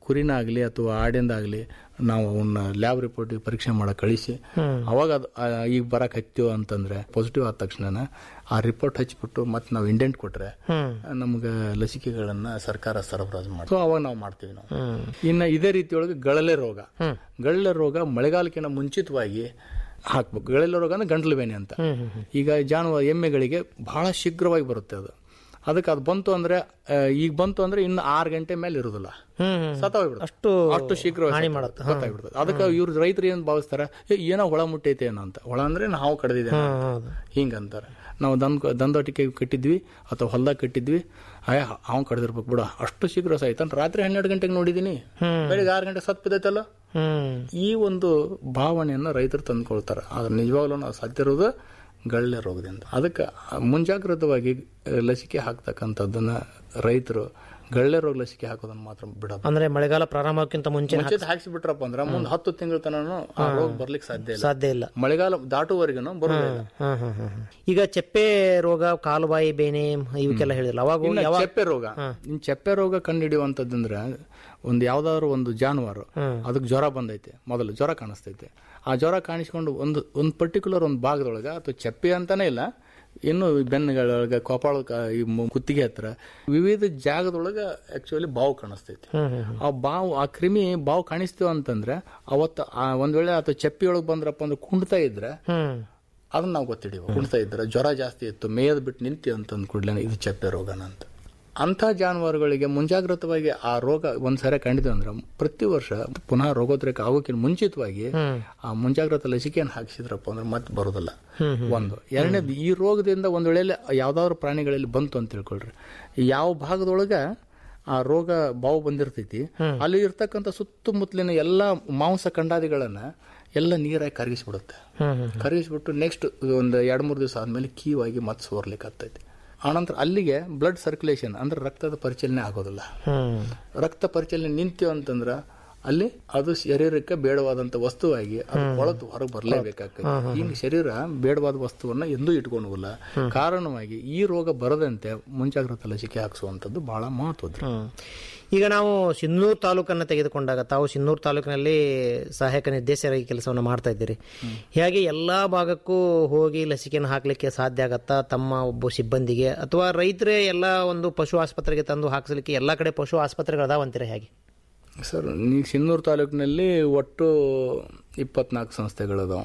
[SPEAKER 5] ಕುರಿನ ಆಗಲಿ ಅಥವಾ ಆಡಿಂದಾಗಲಿ ನಾವು ಅವನ್ನ ಲ್ಯಾಬ್ ರಿಪೋರ್ಟ್ ಪರೀಕ್ಷೆ ಮಾಡಕ್ ಕಳಿಸಿ ಅವಾಗ ಅದು ಆ, ಈಗ ಬರಕ್ ಹತ್ತೋ ಅಂತಂದ್ರೆ ಪಾಸಿಟಿವ್ ಆದ ತಕ್ಷಣ ಆ ರಿಪೋರ್ಟ್ ಹಚ್ಬಿಟ್ಟು ಮತ್ತೆ ನಾವು ಇಂಡೆಂಟ್ ಕೊಟ್ರೆ ನಮ್ಗೆ ಲಸಿಕೆಗಳನ್ನ ಸರ್ಕಾರ ಸರಬರಾಜು ಮಾಡಿ ಅವಾಗ ನಾವು ಮಾಡ್ತೀವಿ ನಾವು ಇನ್ನು ಇದೇ ರೀತಿಯೊಳಗೆ ಗಳಲೆ ರೋಗ ಗಳಲೆ ರೋಗ ಮಳೆಗಾಲಕ್ಕಿಂತ ಮುಂಚಿತವಾಗಿ ಹಾಕ್ಬೇಕು ಗಳಲೆ ರೋಗ ಅಂದ್ರೆ ಗಂಟ್ಲು ಬೇನೆ ಅಂತ ಈಗ ಜಾನುವಾರು ಎಮ್ಮೆಗಳಿಗೆ ಬಹಳ ಶೀಘ್ರವಾಗಿ ಬರುತ್ತೆ ಅದು ಅದಕ್ಕೆ ಅದು ಬಂತು ಅಂದ್ರೆ ಆ, ಈಗ ಬಂತು ಅಂದ್ರೆ ಇನ್ನು ಆರು ಗಂಟೆ ಮೇಲೆ ಇರುದಿಲ್ಲ ಸತ್ತೋಗ್ಬಿಡುತ್ತೆ
[SPEAKER 4] ಅಷ್ಟು
[SPEAKER 5] ಅಷ್ಟು ಶೀಘ್ರ
[SPEAKER 4] ಮಾಡುತ್ತೆ.
[SPEAKER 5] ಗೊತ್ತಾಗ್ಬಿಡುತ್ತೆ ಅದಕ್ಕೆ ಇವ್ರು ರೈತರು ಏನ್ ಭಾವಿಸ್ತಾರ ಏ, ಏನೋ ಹುಳ ಮುಟ್ಟೈತೆ ಏನೋ ಅಂತ ಹುಳ ಅಂದ್ರೆ ನಾವು ಕಡ್ದಿದೆ ಹಿಂಗಂತಾರೆ ನಾವು ದನ್ ದಂದೋಟಿಕೆ ಕಟ್ಟಿದ್ವಿ ಅಥವಾ ಹೊಲ್ದಾಗ ಕಟ್ಟಿದ್ವಿ ಅಯ್ಯ ಅವ್ನು ಕಡ್ದಿರ್ಬೇಕು ಬಿಡ ಅಷ್ಟು ಶೀಘ್ರ ಸಾಯ್ತಾನ ರಾತ್ರಿ ಹನ್ನೆರಡು ಗಂಟೆಗೆ ನೋಡಿದೀನಿ ಬೆಳಿಗ್ಗೆ ಆರು ಗಂಟೆ ಸತ್ ಬಿದ್ದೈತಲ್ಲ
[SPEAKER 4] ಹ್ಮ್
[SPEAKER 5] ಈ ಒಂದು ಭಾವನೆಯನ್ನ ರೈತರು ತಂದ್ಕೊಳ್ತಾರೆ ಆದ್ರೆ ನಿಜವಾಗ್ಲೂ ನಾವು ಸತ್ಯ ಇರೋದು ಗಳ್ಳೆ ರೋಗದಿಂದ ಅದಕ್ಕೆ ಮುಂಜಾಗ್ರತವಾಗಿ ಆ, ಲಸಿಕೆ ಹಾಕ್ತಕ್ಕಂಥದ್ದನ್ನ ರೈತರು ಗಳ್ಳೆ ರೋಗ ಲಸಿಕೆ ಹಾಕೋದನ್ನ ಮಾತ್ರ ಬಿಡೋದು
[SPEAKER 4] ಅಂದ್ರೆ ಮಳೆಗಾಲ ಪ್ರಾರಂಭಕ್ಕಿಂತ ಮುಂಚೆ
[SPEAKER 5] ಮುಂಚೆ ಹಾಕ್ಸಿಬಿಟ್ರಪ್ಪ ಅಂದ್ರೆ ಮುಂದೆ ಹತ್ತು ತಿಂಗಳ ತನಕ ಆ ರೋಗ ಬರ್ಲಿಕ್ಕೆ ಸಾಧ್ಯ ಇಲ್ಲ
[SPEAKER 4] ಸಾಧ್ಯ ಇಲ್ಲ
[SPEAKER 5] ಮಳೆಗಾಲ ದಾಟುವರೆಗೂ ಬರೋದಿಲ್ಲ
[SPEAKER 4] ಹ್ಮ್ ಹ್ಮ್ ಹ್ಮ್ ಹ್ಮ್. ಈಗ ಚೆಪ್ಪೆ ರೋಗ ಕಾಲುಬಾಯಿ ಬೇನೆ ಇವಕ್ಕೆಲ್ಲ ಹೇಳಿದ್ರಲ್ಲ ಅವಾಗ
[SPEAKER 5] ಇನ್ನು
[SPEAKER 4] ಯಾವಾಗ
[SPEAKER 5] ಚೆಪ್ಪೆ ರೋಗ ಇನ್ ಚೆಪ್ಪೆ ರೋಗ ಕಂಡುಹಿಡಿಯುವಂತದ್ದಂದ್ರೆ ಒಂದು ಯಾವ್ದಾದ್ರು ಒಂದು ಜಾನುವಾರು ಅದಕ್ಕೆ ಜ್ವರ ಬಂದೈತೆ ಮೊದಲು ಜ್ವರ ಕಾಣಿಸ್ತೈತೆ ಆ ಜ್ವರ ಕಾಣಿಸ್ಕೊಂಡು ಒಂದು ಒಂದು ಪರ್ಟಿಕ್ಯುಲರ್ ಒಂದು ಭಾಗದೊಳಗೆ ಅಥವಾ ಚೆಪ್ಪೆ ಅಂತಾನೆ ಇಲ್ಲ ಇನ್ನು ಬೆನ್ನುಗಳೊಳಗೆ ಕೊಪಾಳ ಈ ಮು- ಕುತ್ತಿಗೆ ಹತ್ರ ವಿವಿಧ ಜಾಗದೊಳಗೆ ಆಕ್ಚುಲಿ ಬಾವು ಕಾಣಿಸ್ತೈತಿ ಆ ಬಾವು ಆ ಕ್ರಿಮಿ ಬಾವು ಕಾಣಿಸ್ತೀವ ಅಂತಂದ್ರೆ ಅವತ್ತು ಆ ಒಂದ್ ವೇಳೆ ಅಥವಾ ಚೆಪ್ಪಿಯೊಳಗೆ ಬಂದ್ರಪ್ಪ ಅಂದ್ರೆ ಕುಂಡ್ತಾ ಇದ್ರೆ
[SPEAKER 4] ಹ್ಮ್
[SPEAKER 5] ಅದನ್ನ ನಾವು ಗೊತ್ತಿಡಿವ ಕುಣ್ತಾ ಇದ್ರೆ ಜ್ವರ ಜಾಸ್ತಿ ಇತ್ತು ಮೇಯದ್ ಬಿಟ್ಟು ನಿಂತಿ ಅಂತಂದ್ ಕೂಡಲೇ ಇದು ಚೆಪ್ಪೆ ರೋಗನ ಅಂತ ಅಂಥ ಜಾನುವಾರುಗಳಿಗೆ ಮುಂಜಾಗ್ರತವಾಗಿ ಆ ರೋಗ ಒಂದ್ಸರಿ ಕಂಡಿದೆ ಅಂದ್ರೆ ಪ್ರತಿ ವರ್ಷ ಪುನಃ ರೋಗೋದ್ರೇಕ ಆಗೋಕ್ಕಿಂತ ಮುಂಚಿತವಾಗಿ ಆ ಮುಂಜಾಗ್ರತಾ ಲಸಿಕೆಯನ್ನು ಹಾಕಿಸಿದ್ರಪ್ಪ ಅಂದ್ರೆ ಮತ್ತೆ ಬರೋದಿಲ್ಲ ಒಂದು ಎರಡನೇದು ಈ ರೋಗದಿಂದ ಒಂದ್ ವೇಳೆ ಯಾವ್ದಾದ್ರು ಪ್ರಾಣಿಗಳಲ್ಲಿ ಬಂತು ಅಂತ ತಿಳ್ಕೊಳ್ರಿ ಯಾವ ಭಾಗದೊಳಗ ಆ ರೋಗ ಬಾವು ಬಂದಿರ್ತೈತಿ ಅಲ್ಲಿ ಇರ್ತಕ್ಕಂಥ ಸುತ್ತಮುತ್ತಲಿನ ಎಲ್ಲಾ ಮಾಂಸ ಕಂಡಾದಿಗಳನ್ನ ಎಲ್ಲ ನೀರಾಗಿ ಕರಗಿಸ್ಬಿಡುತ್ತೆ ಕರಗಿಸ್ಬಿಟ್ಟು ನೆಕ್ಸ್ಟ್ ಒಂದು ಎರಡು ಮೂರು ದಿವಸ ಆದ್ಮೇಲೆ ಕೀವಾಗಿ ಮತ್ತೆ ಸೋರ್ಲಿಕ್ಕೆ ಆಗ್ತೈತಿ ಆನಂತರ ಅಲ್ಲಿಗೆ ಬ್ಲಡ್ ಸರ್ಕ್ಯುಲೇಷನ್ ಅಂದ್ರೆ ರಕ್ತದ ಪರಿಚಲನೆ ಆಗೋದಿಲ್ಲ
[SPEAKER 4] ಹ್ಮ್
[SPEAKER 5] ರಕ್ತ ಪರಿಚಲನೆ ನಿಂತು ಅಂತಂದ್ರ ಅಲ್ಲಿ ಅದು ಶರೀರಕ್ಕೆ ಬೇಡವಾದಂತ ವಸ್ತುವಾಗಿ ಅದು ಕೊಳತು ಹೊರಗೆ ಬರಲೇಬೇಕಾಗ್ತದೆ ಹಿಂಗ್ ಶರೀರ ಬೇಡವಾದ ವಸ್ತುವನ್ನ ಎಂದೂ ಇಟ್ಕೊಳೋಲ್ಲ ಕಾರಣವಾಗಿ ಈ ರೋಗ ಬರದಂತೆ ಮುಂಜಾಗ್ರತಾ ಲಸಿಕೆ ಹಾಕಿಸುವಂತದ್ದು ಬಹಳ ಮಹತ್ವದ್ದು
[SPEAKER 4] ಹ್ಮ್. ಈಗ ನಾವು ಸಿನ್ನೂರು ತಾಲೂಕನ್ನು ತೆಗೆದುಕೊಂಡಾಗ ತಾವು ಸಿನ್ನೂರು ತಾಲೂಕಿನಲ್ಲಿ ಸಹಾಯಕ ನಿರ್ದೇಶಕರಾಗಿ ಕೆಲಸವನ್ನು ಮಾಡ್ತಾ ಇದ್ದೀರಿ ಹೇಗೆ ಎಲ್ಲಾ ಭಾಗಕ್ಕೂ ಹೋಗಿ ಲಸಿಕೆಯನ್ನು ಹಾಕ್ಲಿಕ್ಕೆ ಸಾಧ್ಯ ಆಗತ್ತಾ ತಮ್ಮ ಒಬ್ಬ ಸಿಬ್ಬಂದಿಗೆ ಅಥವಾ ರೈತರೇ ಎಲ್ಲ ಒಂದು ಪಶು ಆಸ್ಪತ್ರೆಗೆ ತಂದು ಹಾಕಿಸ್ಲಿಕ್ಕೆ ಎಲ್ಲಾ ಕಡೆ ಪಶು ಆಸ್ಪತ್ರೆಗಳು ಅದಾವಂತೀರ ಹೇಗೆ
[SPEAKER 5] ಸರ್ ಈಗ ಸಿನ್ನೂರು ತಾಲೂಕಿನಲ್ಲಿ ಒಟ್ಟು ಇಪ್ಪತ್ನಾಲ್ಕು ಸಂಸ್ಥೆಗಳದಾವ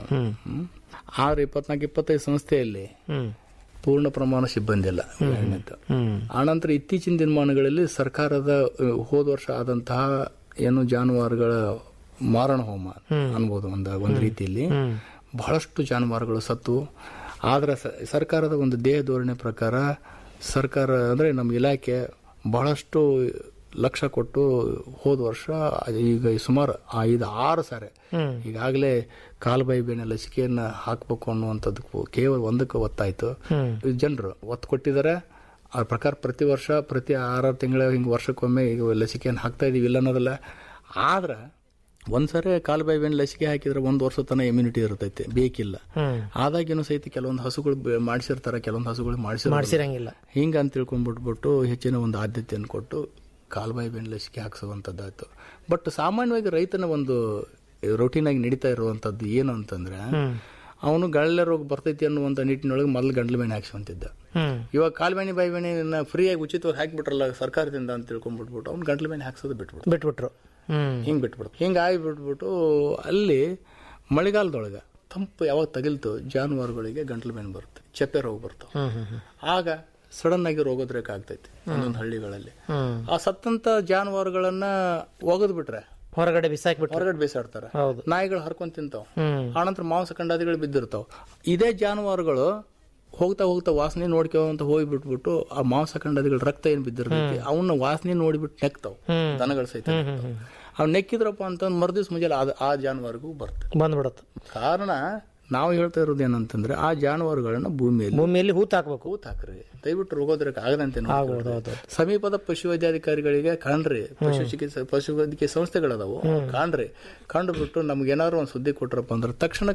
[SPEAKER 5] ಆದ್ರೆ ಇಪ್ಪತ್ನಾಲ್ಕು ಇಪ್ಪತ್ತೈದು ಸಂಸ್ಥೆಯಲ್ಲಿ
[SPEAKER 4] ಹ್ಮ್
[SPEAKER 5] ಪೂರ್ಣ ಪ್ರಮಾಣ ಸಿಬ್ಬಂದಿ ಇಲ್ಲ ಎರಡನೇದ್ದು. ಆನಂತರ ಇತ್ತೀಚಿನ ದಿನಮಾನಗಳಲ್ಲಿ ಸರ್ಕಾರದ ಅಹ್, ಹೋದ ವರ್ಷ ಆದಂತಹ ಏನು ಜಾನುವಾರುಗಳ ಮಾರಣ ಹೋಮ ಅನ್ಬೋದು ಒಂದು ಒಂದು ರೀತಿಯಲ್ಲಿ ಬಹಳಷ್ಟು ಜಾನುವಾರುಗಳು ಸತ್ತು ಆದ್ರೆ ಸ- ಸರ್ಕಾರದ ಒಂದು ದೇಹ ಧೋರಣೆ ಪ್ರಕಾರ ಸರ್ಕಾರ ಅಂದ್ರೆ ನಮ್ಮ ಇಲಾಖೆ ಬಹಳಷ್ಟು ಲಕ್ಷ ಕೊಟ್ಟು ಹೋದ ವರ್ಷ ಈಗ ಸುಮಾರು ಐದು ಆರು ಸಾರಿ ಈಗಾಗಲೇ ಕಾಲುಬಾಯಿ ಬೇನೆ ಲಸಿಕೆಯನ್ನ ಹಾಕ್ಬೇಕು ಅನ್ನುವಂಥದ್ದು ಕೇವಲ ಒಂದಕ್ಕೆ ಒತ್ತಾಯ್ತು ಜನರು ಒತ್ತು ಕೊಟ್ಟಿದ್ದಾರೆ ಆ ಪ್ರಕಾರ ಪ್ರತಿ ವರ್ಷ ಪ್ರತಿ ಆರಾರು ತಿಂಗಳ ಹಿಂಗೆ ವರ್ಷಕ್ಕೊಮ್ಮೆ ಈಗ ಲಸಿಕೆಯನ್ನು ಹಾಕ್ತಾ ಇದೀವಿ ಇಲ್ಲ ಅನ್ನೋದಲ್ಲ ಆದ್ರೆ ಒಂದ್ಸರಿ ಕಾಲುಬಾಯಿ ಬೇನೆ ಲಸಿಕೆ ಹಾಕಿದ್ರೆ ಒಂದು ವರ್ಷ ತನಕ ಇಮ್ಯುನಿಟಿ ಇರ್ತೈತೆ ಬೇಕಿಲ್ಲ ಆದಾಗೇನು ಸಹಿತ ಕೆಲವೊಂದು ಹಸುಗಳು ಬೆ- ಮಾಡಿಸಿರ್ತಾರೆ ಕೆಲವೊಂದು ಹಸುಗಳು ಮಾಡಿಸಿರ
[SPEAKER 4] ಮಾಡಿಸಿರಂಗಿಲ್ಲ
[SPEAKER 5] ಹಿಂಗ ಅಂತ ತಿಳ್ಕೊಂಡ್ಬಿಟ್ಬಿಟ್ಟು ಹೆಚ್ಚಿನ ಒಂದು ಆದ್ಯತೆಯನ್ನು ಕೊಟ್ಟು ಕಾಲುಬಾಯಿ ಬೆನ್ನು ಲಸಿಕೆ ಹಾಕ್ಸುವಂಥದ್ದಾಯ್ತು ಬಟ್ ಸಾಮಾನ್ಯವಾಗಿ ರೈತನ ಒಂದು ರೊಟೀನ್ ಆಗಿ ನಡೀತಾ ಇರುವಂತದ್ದು ಏನು ಅಂತಂದ್ರೆ ಅವನು ಗಳ್ಳೆ ರೋಗ ಬರ್ತೈತಿ ಅನ್ನುವಂಥ ನಿಟ್ಟಿನೊಳಗೆ ಮೊದಲು ಗಂಟ್ಲು ಬೇನೆ ಹಾಕ್ಸುವಂತಿದ್ದ
[SPEAKER 4] ಹ್ಮ್
[SPEAKER 5] ಇವಾಗ ಕಾಲ್ಬೇಣಿ ಬಾಯಿ ಬೇಣಿನ ಫ್ರೀಯಾಗಿ ಉಚಿತವಾಗಿ ಹಾಕಿಬಿಟ್ರಲ್ಲ ಸರ್ಕಾರದಿಂದ ಅಂತ ತಿಳ್ಕೊಂಡ್ಬಿಟ್ಬಿಟ್ಟು ಅವ್ನು ಗಂಟ್ಲು ಬೇನೆ ಹಾಕ್ಸೋದು ಬಿಟ್ಬಿಟ್ಟು
[SPEAKER 4] ಬಿಟ್ಬಿಟ್ರು ಹ್ಮ್
[SPEAKER 5] ಹಿಂಗೆ ಬಿಟ್ಬಿಡ್ತು ಹಿಂಗೆ ಆಗಿಬಿಟ್ಬಿಟ್ಟು ಅಲ್ಲಿ ಮಳೆಗಾಲದೊಳಗೆ ತಂಪು ಯಾವಾಗ ತಗಿಲ್ತು ಜಾನುವಾರುಗಳಿಗೆ ಗಂಟ್ಲು ಬೇನೆ ಬರುತ್ತೆ ಚಪ್ಪೆ ರೋಗ ಬರ್ತಾವ
[SPEAKER 4] ಹ್ಮ್ ಹ್ಮ್ ಹ್ಮ್
[SPEAKER 5] ಆಗ ಸಡನ್ ಆಗಿ ರೋಗೋದ್ರೇಕ ಆಗ್ತೈತಿ ಒಂದೊಂದು ಹಳ್ಳಿಗಳಲ್ಲಿ
[SPEAKER 4] ಹ್ಮ್
[SPEAKER 5] ಆ ಸತ್ತಂತ ಜಾನುವಾರುಗಳನ್ನ ಒಗದ್ ಬಿಟ್ರೆ
[SPEAKER 4] ಹೊರಗಡೆ ಬಿಸಾಕ್ಬಿಟ್ರು
[SPEAKER 5] ಹೊರಗಡೆ ಬೇಸಾಡ್ತಾರ
[SPEAKER 4] ಹೌದು
[SPEAKER 5] ನಾಯಿಗಳು ಹರ್ಕೊಂಡ್ ತಿಂತಾವ್
[SPEAKER 4] ಹ್ಮ್
[SPEAKER 5] ಆನಂತರ ಮಾಂಸ ಕಂಡಾದಿಗಳು ಬಿದ್ದಿರ್ತಾವ ಇದೇ ಜಾನುವಾರುಗಳು ಹೋಗ್ತಾ ಹೋಗ್ತಾ ವಾಸನೆ ನೋಡ್ಕೊಂತ ಹೋಗಿ ಬಿಟ್ಬಿಟ್ಟು ಆ ಮಾಂಸ ಕಂಡಾದಿಗಳ ರಕ್ತ ಏನ್ ಬಿದ್ದಿರ್ತೈತಿ ಅವನ್ನ ವಾಸನೆ ನೋಡಿಬಿಟ್ಟು ನೆಕ್ತಾವ್ ದನಗಳ ಸಹಿತ ನೆಕ್ತಾವ್. ಅವ್ ನೆಕ್ಕಿದ್ರಪ್ಪ ಅಂತ ಮರ್ದಿವ್ಸ ಮುಂಜಾನೆ ಆ- ಆ ಜಾನುವಾರಿಗೂ ಬರ್ತದೆ
[SPEAKER 4] ಬಂದ್ಬಿಡತ್ತು
[SPEAKER 5] ಕಾರಣ ನಾವು ಹೇಳ್ತಾ ಇರೋದು ಏನಂತಂದ್ರೆ ಆ ಜಾನುವಾರುಗಳನ್ನ ಭೂಮಿಯಲ್ಲಿ
[SPEAKER 4] ಭೂಮಿಯಲ್ಲಿ ಹೂತ್ ಹಾಕ್ಬೇಕು
[SPEAKER 5] ಕೂತ್ ಹಾಕ್ರಿ ದಯವಿಟ್ಟು ರೋಗೋದ್ರಕ್ಕೆ ಆಗದಂತೆ ನೋಡ್ಕೊಳ್ರಿ.
[SPEAKER 4] ಆಗ್ಬೋದು, ಹೌದು.
[SPEAKER 5] ಸಮೀಪದ ಪಶು ವೈದ್ಯಾಧಿಕಾರಿಗಳಿಗೆ ಕಾಣ್ರಿ ಪಶು ಚಿಕಿತ್ಸೆ ಪಶು ವೈದ್ಯಕೀಯ ಸಂಸ್ಥೆಗಳದಾವು ಕಾಣ್ರಿ ಕಂಡು ಬಿಟ್ಟು ನಮ್ಗೆ ಏನಾದ್ರು ಒಂದು ಸುದ್ದಿ ಕೊಟ್ರಪ್ಪ ಅಂದ್ರೆ ತಕ್ಷಣಕ್ಕ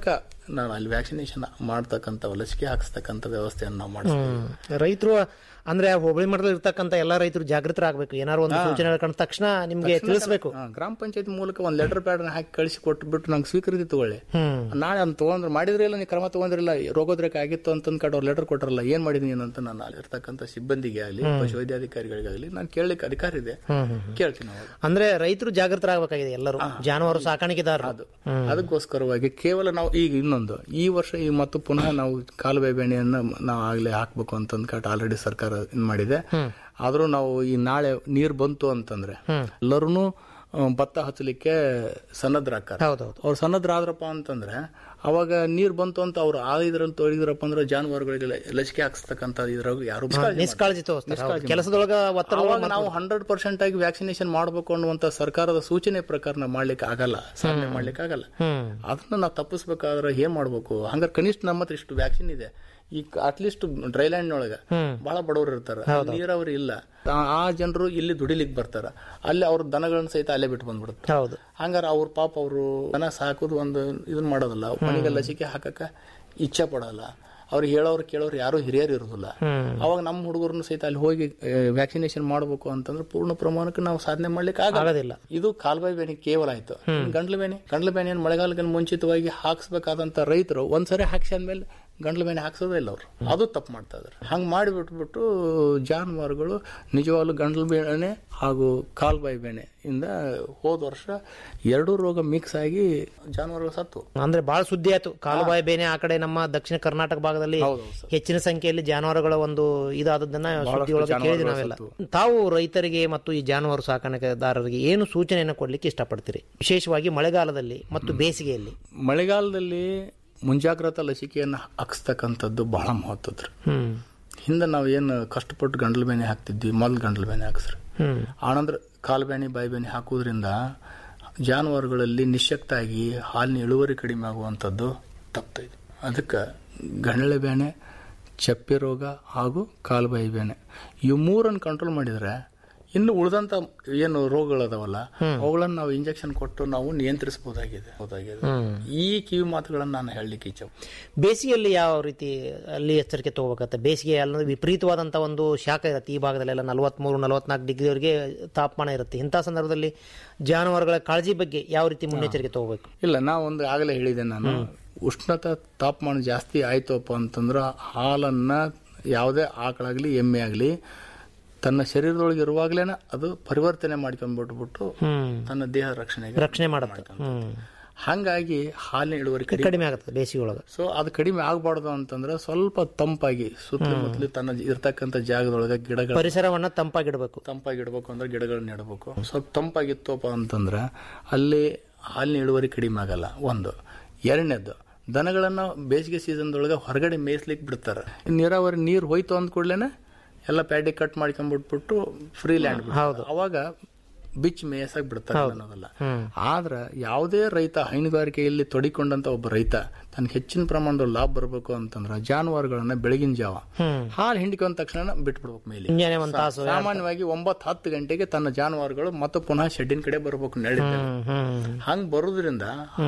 [SPEAKER 5] ನಾನು ಅಲ್ಲಿ ವ್ಯಾಕ್ಸಿನೇಷನ್ ಮಾಡ್ತಕ್ಕಂಥ ಲಸಿಕೆ ಹಾಕಿಸ್ತಕ್ಕಂಥ ವ್ಯವಸ್ಥೆಯನ್ನು ನಾವು ಮಾಡಿಸ್ತೀವಿ
[SPEAKER 4] ರೈತರು ಅಂದ್ರೆ ಆ ಹೋಬಳಿ ಮಟ್ಟದಲ್ಲಿ ಇರ್ತಕ್ಕಂಥ ಎಲ್ಲಾ ರೈತರು ಜಾಗೃತರಾಗಬೇಕು ಏನಾದ್ರು ಒಂದು ಸೂಚನೆ ಕಂಡ ತಕ್ಷಣ ನಿಮ್ಗೆ ತಿಳಿಸ್ಬೇಕು
[SPEAKER 5] ಹಾ, ಗ್ರಾಮ ಪಂಚಾಯತ್ ಮೂಲಕ ಒಂದು ಲೆಟರ್ ಪ್ಯಾಡ್ ಹಾಕಿ ಕಳಿಸಿ ಕೊಟ್ಬಿಟ್ಟು ನಂಗೆ ಸ್ವೀಕೃತಿ ತಗೊಳ್ಳಿ
[SPEAKER 4] ಹ್ಮ್
[SPEAKER 5] ನಾಳೆ ಅದನ್ನ ತಗೊಂಡ್ರೆ ಮಾಡಿದ್ರೆ ಇಲ್ಲ ನೀವು ಕ್ರಮ ತಗೊಂಡ್ರಿಲ್ಲ ರೋಗೋದ್ರೇಕ ಆಗಿತ್ತು ಅಂತ ಅಂದ್ಕೊಂಡು ಅವ್ರು ಲೆಟರ್ ಕೊಟ್ಟರಲ್ಲ ಏನ್ ಮಾಡಿದೀನಿ ಅಂತ ನಾನು ಅಲ್ಲಿರ್ತಕ್ಕಂಥ ಸಿಬ್ಬಂದಿಗೆ ಆಗಲಿ ಪಶುವೈದ್ಯಾಧಿಕಾರಿಗಳಿಗಾಗಲಿ ನಾನು ಕೇಳಲಿಕ್ಕೆ ಅಧಿಕಾರ ಇದೆ ಕೇಳ್ತೀನಿ ಅವಾಗ
[SPEAKER 4] ಅಂದ್ರೆ ರೈತರು ಜಾಗೃತರಾಗಬೇಕಾಗಿದೆ ಎಲ್ಲರೂ ಜಾನುವಾರು ಸಾಕಾಣಿಕೆದಾರರು
[SPEAKER 5] ಅದಕ್ಕೋಸ್ಕರವಾಗಿ ಕೇವಲ ನಾವು ಈಗ ಇನ್ನೊಂದು ಈ ವರ್ಷ ಈ ಮತ್ತು ಪುನಃ ನಾವು ಕಾಲುವೆ ಬೆಣ್ಣೆಯನ್ನ ನಾವು ಆಗ್ಲೇ ಹಾಕ್ಬೇಕು ಅಂತ ಅಂದ್ಕೊಂಡು ಆಲ್ರೆಡಿ ಸರ್ಕಾರ ಇದ್ ಮಾಡಿದೆ ಆದ್ರೂ ನಾವು ಈ ನಾಳೆ ನೀರ್ ಬಂತು ಅಂತಂದ್ರೆ ಎಲ್ಲರೂ ಭತ್ತ ಹಚ್ಚಲಿಕ್ಕೆ ಸನ್ನದ್ರಾಕಾರ
[SPEAKER 4] ಹೌದೌದು
[SPEAKER 5] ಅವ್ರು ಸನ್ನದ್ರಾದ್ರಪ್ಪ ಅಂತಂದ್ರೆ ಅವಾಗ ನೀರ್ ಬಂತು ಅಂತ ಅವ್ರು ಆ ಇದ್ರಲ್ಲಿ ತೊಡಗಿದ್ರಪ್ಪ ಅಂದ್ರೆ ಜಾನುವಾರುಗಳಿಗೆ ಲ- ಲಸಿಕೆ ಹಾಕ್ಸ್ತಕ್ಕಂತ ಇದ್ರಾಗ ಯಾರು
[SPEAKER 4] ನಿಷ್ಕಾಳಜಿ ತೋರಿಸ್ತಾರೆ ಹೌದು. ಕೆಲಸದೊಳಗ ಒತ್ತಡ
[SPEAKER 5] ಅವಾಗ ನಾವು ಹಂಡ್ರೆಡ್ ಪರ್ಸೆಂಟ್ ಆಗಿ ವ್ಯಾಕ್ಸಿನೇಷನ್ ಮಾಡಬೇಕು ಅನ್ನುವಂತ ಸರ್ಕಾರದ ಸೂಚನೆ ಪ್ರಕಾರ ನಾವು ಮಾಡ್ಲಿಕ್ಕೆ ಆಗಲ್ಲ ಸಾಧನೆ ಮಾಡ್ಲಿಕ್ಕೆ ಆಗಲ್ಲ
[SPEAKER 4] ಹ್ಮ್
[SPEAKER 5] ಅದನ್ನ ನಾವು ತಪ್ಪಿಸ್ಬೇಕಾದ್ರೆ ಏನ್ ಮಾಡ್ಬೇಕು ಹಂಗಾರೆ ಕನಿಷ್ಠ ನಮ್ಮ ಹತ್ರ ಇಷ್ಟು ವ್ಯಾಕ್ಸಿನ್ ಇದೆ ಈ ಅಟ್ಲೀಸ್ಟ್ ಡ್ರೈಲ್ಯಾಂಡ್ ಒಳಗ ಬಹಳ ಬಡವರು ಇರ್ತಾರ ನೀರಾವರಿ ಇಲ್ಲ ಆ- ಆ ಜನರು ಇಲ್ಲಿ ದುಡಿಲಿಕ್ಕೆ ಬರ್ತಾರ ಅಲ್ಲಿ ಅವ್ರ ದನಗಳನ್ನ ಸಹಿತ ಅಲ್ಲೇ ಬಿಟ್ಟು ಬಂದ್ಬಿಡುತ್ತೆ
[SPEAKER 4] ಹೌದು
[SPEAKER 5] ಹಂಗಾರೆ ಅವ್ರ ಪಾಪ ಅವರು ದನ ಸಾಕೋದು ಒಂದು ಇದನ್ನ ಮಾಡೋದಿಲ್ಲ ಮನೆಗೆ ಲಸಿಕೆ ಹಾಕಕ್ಕ ಇಚ್ಛೆ ಪಡಲ್ಲ ಅವ್ರಿಗೆ ಹೇಳೋರು ಕೇಳೋರು ಯಾರು ಹಿರಿಯರು ಇರೋದಿಲ್ಲ ಅವಾಗ ನಮ್ಮ ಹುಡುಗರನ್ನು ಸಹಿತ ಅಲ್ಲಿ ಹೋಗಿ ವ್ಯಾಕ್ಸಿನೇಷನ್ ಮಾಡಬೇಕು ಅಂತಂದ್ರೆ ಪೂರ್ಣ ಪ್ರಮಾಣಕ್ಕೆ ನಾವು ಸಾಧನೆ ಮಾಡ್ಲಿಕ್ಕೆ ಆಗಲ್ಲ
[SPEAKER 4] ಆಗೋದಿಲ್ಲ
[SPEAKER 5] ಇದು ಕಾಲ್ಬಾಯಿ ಬೇನೆ ಕೇವಲ ಆಯ್ತು ಗಂಡ್ಲ ಬೇನೆ ಗಂಡ್ಲ ಬೇನೆಯನ್ನು ಮಳೆಗಾಲಕ್ಕೆ ಮುಂಚಿತವಾಗಿ ಹಾಕ್ಸ್ಬೇಕಾದಂತ ರೈತರು ಒಂದ್ಸರಿ ಹಾಕ್ಸಿ ಆದ್ಮೇಲೆ ಗಂಡ್ಲ ಬೇನೆ ಹಾಕ್ಸೋದೇ ಇಲ್ಲ ಅವರು ಅದು ತಪ್ಪು ಮಾಡ್ತಾ ಇದಾರೆ ಹಂಗೆ ಮಾಡಿಬಿಟ್ಬಿಟ್ಟು ಜಾನುವಾರುಗಳು ನಿಜವಾಗ್ಲೂ ಗಂಡ್ಲ ಬೇನೆ ಹಾಗೂ ಕಾಲ್ಬಾಯಿ ಬೇನೆ ಇಂದ ಹೋದ ವರ್ಷ ಎರಡೂ ರೋಗ ಮಿಕ್ಸ್ ಆಗಿ ಜಾನುವಾರುಗಳು ಸತ್ತು
[SPEAKER 4] ಅಂದ್ರೆ ಬಹಳ ಸುದ್ದಿ ಆಯ್ತು ಕಾಲುಬಾಯಿ ಬೇನೆ ಆ ಕಡೆ ನಮ್ಮ ದಕ್ಷಿಣ ಕರ್ನಾಟಕ ಭಾಗದಲ್ಲಿ ಹೆಚ್ಚಿನ ಸಂಖ್ಯೆಯಲ್ಲಿ ಜಾನುವಾರುಗಳ ಒಂದು ಇದಾದದನ್ನ ಸುದ್ದಿಯೊಳಗೆ ಕೇಳಿದ್ವಿ ನಾವೆಲ್ಲ ತಾವು ರೈತರಿಗೆ ಮತ್ತು ಈ ಜಾನುವಾರು ಸಾಕಾಣಿಕೆದಾರರಿಗೆ ಏನು ಸೂಚನೆಯನ್ನು ಕೊಡ್ಲಿಕ್ಕೆ ಇಷ್ಟಪಡ್ತೀರಿ ವಿಶೇಷವಾಗಿ ಮಳೆಗಾಲದಲ್ಲಿ ಮತ್ತು ಬೇಸಿಗೆಯಲ್ಲಿ
[SPEAKER 5] ಮಳೆಗಾಲದಲ್ಲಿ ಮುಂಜಾಗ್ರತಾ ಲಸಿಕೆಯನ್ನು ಹಾಕ್ಸ್ತಕ್ಕಂಥದ್ದು ಬಹಳ ಮಹತ್ವದ್ರಿ
[SPEAKER 4] ಹ್ಮ್
[SPEAKER 5] ಹಿಂದೆ ನಾವು ಏನು ಕಷ್ಟಪಟ್ಟು ಗಂಡಲ ಬೇನೆ ಹಾಕ್ತಿದ್ವಿ ಮೊದಲು ಗಂಡಲ ಬೇನೆ ಹಾಕ್ಸ್ರಿ
[SPEAKER 4] ಹ್ಮ್
[SPEAKER 5] ಆನಂತರ ಕಾಲು ಬೇನೆ ಬಾಯಿ ಬೇನೆ ಹಾಕುವುದರಿಂದ ಜಾನುವಾರುಗಳಲ್ಲಿ ನಿಶಕ್ತ ಆಗಿ ಹಾಲಿನ ಇಳುವರಿ ಕಡಿಮೆ ಆಗುವಂಥದ್ದು ತಪ್ತೈತೆ ಅದಕ್ಕೆ ಗಂಡಳೆ ಬೇನೆ ಚಪ್ಪೆ ರೋಗ ಹಾಗೂ ಕಾಲುಬಾಯಿ ಬೇನೆ ಇವು ಮೂರನ್ನು ಕಂಟ್ರೋಲ್ ಮಾಡಿದರೆ ಇನ್ನು ಉಳಿದಂತ ಏನು ರೋಗಗಳದಾವಲ್ಲ ಅವುಗಳನ್ನು ನಾವು ಇಂಜೆಕ್ಷನ್ ಕೊಟ್ಟು ನಾವು ನಿಯಂತ್ರಿಸಬಹುದಾಗಿದೆ ಹೌದಾಗಿದೆ ಈ ಕಿವಿ ಮಾತುಗಳನ್ನು ನಾನು ಹೇಳಲಿಕ್ಕೆ ಇಚ್ಛೆ
[SPEAKER 4] ಬೇಸಿಗೆಯಲ್ಲಿ ಯಾವ ರೀತಿ ಅಲ್ಲಿ ಎಚ್ಚರಿಕೆ ತಗೋಬೇಕತ್ತೆ ಬೇಸಿಗೆ ಅಲ್ಲಿ ವಿಪರೀತವಾದಂಥ ಒಂದು ಶಾಖ ಇರುತ್ತೆ ಈ ಭಾಗದಲ್ಲೆಲ್ಲ ನಲವತ್ಮೂರು ನಲವತ್ನಾಲ್ಕು ಡಿಗ್ರಿವರೆಗೆ ತಾಪಮಾನ ಇರುತ್ತೆ ಇಂಥ ಸಂದರ್ಭದಲ್ಲಿ ಜಾನುವಾರುಗಳ ಕಾಳಜಿ ಬಗ್ಗೆ ಯಾವ ರೀತಿ ಮುನ್ನೆಚ್ಚರಿಕೆ ತಗೋಬೇಕು
[SPEAKER 5] ಇಲ್ಲ ನಾ ಒಂದು ಆಗಲೇ ಹೇಳಿದೆ ನಾನು ಉಷ್ಣತಾ ತಾಪಮಾನ ಜಾಸ್ತಿ ಆಯ್ತಪ್ಪ ಅಂತಂದ್ರೆ ಹಾಲನ್ನ ಯಾವುದೇ ಆಕಳಾಗ್ಲಿ ಎಮ್ಮೆ ಆಗಲಿ ತನ್ನ ಶರೀರದೊಳಗೆ ಇರುವಾಗಲೇನೆ ಅದು ಪರಿವರ್ತನೆ ಮಾಡ್ಕೊಂಡ್ಬಿಟ್ಬಿಟ್ಟು
[SPEAKER 4] ಹ್ಮ್
[SPEAKER 5] ತನ್ನ ದೇಹ ರಕ್ಷಣೆಗೆ
[SPEAKER 4] ರಕ್ಷಣೆ ಮಾಡುತ್ತೆ ಹ್ಮ್
[SPEAKER 5] ಹಂಗಾಗಿ ಹಾಲಿನ ಇಳುವರಿ ಕಡಿಮೆ
[SPEAKER 4] ಕಡಿಮೆ ಆಗುತ್ತೆ ಬೇಸಿಗೆ ಒಳಗೆ
[SPEAKER 5] ಸೊ ಅದು ಕಡಿಮೆ ಆಗಬಾರ್ದು ಅಂತಂದ್ರೆ ಸ್ವಲ್ಪ ತಂಪಾಗಿ ಸುತ್ತಮುತ್ತಲು ತನ್ನ ಇರ್ತಕ್ಕಂಥ ಜಾಗದೊಳಗೆ ಗಿಡಗಳ
[SPEAKER 4] ಪರಿಸರವನ್ನ ತಂಪಾಗಿಡಬೇಕು
[SPEAKER 5] ತಂಪಾಗಿಡ್ಬೇಕು ಅಂದ್ರೆ ಗಿಡಗಳನ್ನ ನೆಡಬೇಕು ಸ್ವಲ್ಪ ತಂಪಾಗಿತ್ತಪ್ಪ ಅಂತಂದ್ರೆ ಅಲ್ಲಿ ಹಾಲಿನ ಇಳುವರಿ ಕಡಿಮೆ ಆಗಲ್ಲ ಒಂದು ಎರಡನೇದು ದನಗಳನ್ನ ಬೇಸಿಗೆ ಸೀಸನ್ದೊಳಗೆ ಹೊರಗಡೆ ಮೇಯ್ಸ್ಲಿಕ್ಕೆ ಬಿಡ್ತಾರೆ ನೀರಾವರಿ ನೀರು ಹೋಯ್ತು ಅಂದ ಕೂಡಲೇ ಎಲ್ಲ ಪ್ಯಾಡಿ ಕಟ್ ಮಾಡ್ಕೊಂಡ್ಬಿಟ್ಬಿಟ್ಟು ಫ್ರೀ ಲ್ಯಾಂಡ್ ಹೌದು ಅವಾಗ ಬಿಚ್ ಮೇಯಸಾಗಿ ಬಿಡ್ತಾರೆ ಅನ್ನೋದಲ್ಲ ಆದ್ರೆ ಯಾವುದೇ ರೈತ ಹೈನುಗಾರಿಕೆಯಲ್ಲಿ ತೊಡಿಕೊಂಡಂತ ಒಬ್ಬ ರೈತ ತನಗೆ ಹೆಚ್ಚಿನ ಪ್ರಮಾಣದ ಲಾಭ ಬರಬೇಕು ಅಂತಂದ್ರೆ ಜಾನುವಾರುಗಳನ್ನ ಬೆಳಗಿನ ಜಾವ ಹಾಲು ಹಿಂಡಿಕೊಂಡ ತಕ್ಷಣ ಬಿಟ್ಬಿಡ್ಬೇಕು ಮೇಲೆ
[SPEAKER 4] ಮುಂಜಾನೆ ಒಂದ್ ತಾಸು
[SPEAKER 5] ಸಾಮಾನ್ಯವಾಗಿ ಒಂಬತ್ತು ಹತ್ತು ಗಂಟೆಗೆ ತನ್ನ ಜಾನುವಾರುಗಳು ಮತ್ತೆ ಪುನಃ ಶೆಡ್ಡಿನ ಕಡೆ ಬರಬೇಕು ನಡೀತದೆ
[SPEAKER 4] ಹ್ಮ್
[SPEAKER 5] ಹಂಗ್ ಬರೋದ್ರಿಂದ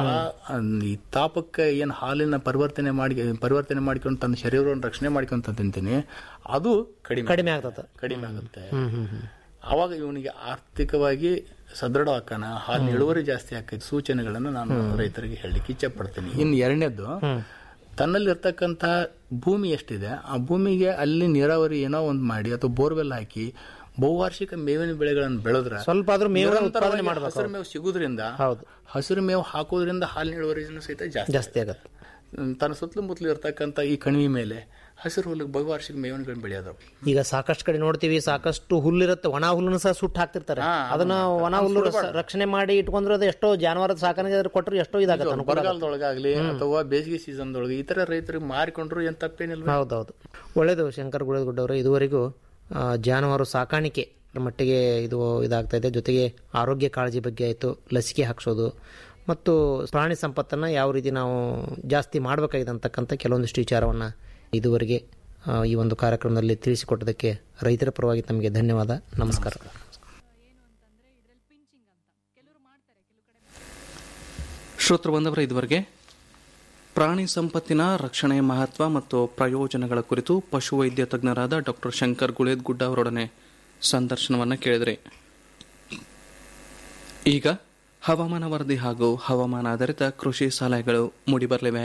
[SPEAKER 5] ಆ- ಈ ತಾಪಕ್ಕೆ ಏನ್ ಹಾಲಿನ ಪರಿವರ್ತನೆ ಮಾಡಿ ಪರಿವರ್ತನೆ ಮಾಡ್ಕೊಂಡು ತನ್ನ ಶರೀರವನ್ನು ರಕ್ಷಣೆ ಮಾಡ್ಕೊಂತ ತಿಂತೀನಿ ಅದು ಕಡಿಮೆ
[SPEAKER 4] ಕಡಿಮೆ ಆಗ್ತದೆ
[SPEAKER 5] ಕಡಿಮೆ ಆಗುತ್ತೆ
[SPEAKER 4] ಹ್ಮ್ ಹ್ಮ್ ಹ್ಮ್
[SPEAKER 5] ಅವಾಗ ಇವನಿಗೆ ಆರ್ಥಿಕವಾಗಿ ಸದೃಢ ಹಾಕನ ಹಾಲಿನ ಇಳುವರಿ ಜಾಸ್ತಿ ಆಕೈತಿ ಸೂಚನೆಗಳನ್ನು ನಾನು ರೈತರಿಗೆ ಹೇಳಲಿಕ್ಕೆ ಇಚ್ಛೆ ಪಡ್ತೀನಿ ಇನ್ನು ಎರಡನೇದು ತನ್ನಲ್ಲಿರ್ತಕ್ಕಂಥ ಭೂಮಿ ಎಷ್ಟಿದೆ ಆ ಭೂಮಿಗೆ ಅಲ್ಲಿ ನೀರಾವರಿ ಏನೋ ಒಂದು ಮಾಡಿ ಅಥವಾ ಬೋರ್ವೆಲ್ ಹಾಕಿ ಬಹುವಾರ್ಷಿಕ ಮೇವಿನ ಬೆಳೆಗಳನ್ನು ಬೆಳೆದ್ರೆ
[SPEAKER 4] ಸ್ವಲ್ಪ ಆದ್ರೂ ಮೇವು ಉತ್ಪಾದನೆ
[SPEAKER 5] ನಿರಂತರವಾಗಿ
[SPEAKER 4] ಮಾಡ್ಬೇಕು
[SPEAKER 5] ಹಸಿರು ಮೇವು ಸಿಗುದ್ರಿಂದ
[SPEAKER 4] ಹೌದು
[SPEAKER 5] ಹಸಿರು ಮೇವು ಹಾಕೋದ್ರಿಂದ ಹಾಲಿನ ಇಳುವರಿನೂ ಸಹಿತ ಜಾಸ್ತಿ
[SPEAKER 4] ಜಾಸ್ತಿ ಆಗತ್ತೆ
[SPEAKER 5] ಹ್ಮ್, ತನ್ನ ಸುತ್ತಲೂ ಮುತ್ತಲು ಇರ್ತಕ್ಕಂಥ ಈ ಕಣಿವೆ ಮೇಲೆ ಹಸಿರು ಹುಲ್ಲಿಗೆ ಬಹುವಾರ್ಷಿಕ ಮೇವಿನಗಳನ್ನು ಬೆಳೆಯೋದು
[SPEAKER 4] ಈಗ ಸಾಕಷ್ಟು ಕಡೆ ನೋಡ್ತೀವಿ ಸಾಕಷ್ಟು ಹುಲ್ಲಿರುತ್ತೆ ಒಣ ಹುಲ್ಲನ್ನು ಸಹ ಸುಟ್ಟು ಹಾಕ್ತಿರ್ತಾರೆ ಅದನ್ನ ಒಣ ಹುಲ್ಲು ರಸ- ರಕ್ಷಣೆ ಮಾಡಿ ಇಟ್ಕೊಂಡ್ರೆ ಅದು ಎಷ್ಟೋ ಜಾನುವಾರದ ಸಾಕಣೆ ಕೊಟ್ಟರು ಎಷ್ಟೋ ಇದಾಗತ್ತೆ ಅನುಕೂಲ ಆಗತ್ತೆ.
[SPEAKER 5] ಬರಗಾಲದೊಳಗಾಗ್ಲಿ ಅಥವಾ ಬೇಸಿಗೆ ಸೀಸನ್ದೊಳಗೆ ಈ ತರ ರೈತರಿಗೆ ಮಾರಿಕೊಂಡ್ರು ಏನ್ ತಪ್ಪೇನಿಲ್ಲ
[SPEAKER 4] ಹೌದೌದು ಒಳ್ಳೆಯದು ಶಂಕರ್ ಗುಳೇದಗುಡ್ಡವರು ಇದುವರೆಗೂ ಆ, ಜಾನುವಾರು ಸಾಕಾಣಿಕೆ ಮಟ್ಟಿಗೆ ಇದು ಇದಾಗ್ತಾ ಇದೆ ಜೊತೆಗೆ ಆರೋಗ್ಯ ಕಾಳಜಿ ಬಗ್ಗೆ ಆಯಿತು ಲಸಿಕೆ ಹಾಕ್ಸೋದು ಮತ್ತು ಪ್ರಾಣಿ ಸಂಪತ್ತನ್ನು ಯಾವ ರೀತಿ ನಾವು ಜಾಸ್ತಿ ಮಾಡಬೇಕಾಗಿದೆ ಅಂತಕ್ಕಂಥ ಕೆಲವೊಂದಿಷ್ಟು ವಿಚಾರವನ್ನು ಇದುವರೆಗೆ ಆ, ಈ ಒಂದು ಕಾರ್ಯಕ್ರಮದಲ್ಲಿ ತಿಳಿಸಿಕೊಟ್ಟದಕ್ಕೆ ರೈತರ ಪರವಾಗಿ ತಮಗೆ ಧನ್ಯವಾದ ನಮಸ್ಕಾರ
[SPEAKER 2] ಶ್ರೋತೃ ಬಂದವರ ಇದುವರೆಗೆ ಪ್ರಾಣಿ ಸಂಪತ್ತಿನ ರಕ್ಷಣೆಯ ಮಹತ್ವ ಮತ್ತು ಪ್ರಯೋಜನಗಳ ಕುರಿತು ಪಶುವೈದ್ಯ ತಜ್ಞರಾದ ಡಾಕ್ಟರ್ ಶಂಕರ್ ಗುಳೇದ್ಗುಡ್ಡ ಅವರೊಡನೆ ಸಂದರ್ಶನವನ್ನು ಕೇಳಿದ್ರಿ ಈಗ ಹವಾಮಾನ ವರದಿ ಹಾಗೂ ಹವಾಮಾನ ಆಧಾರಿತ ಕೃಷಿ ಸಲಹೆಗಳು ಮೂಡಿಬರಲಿವೆ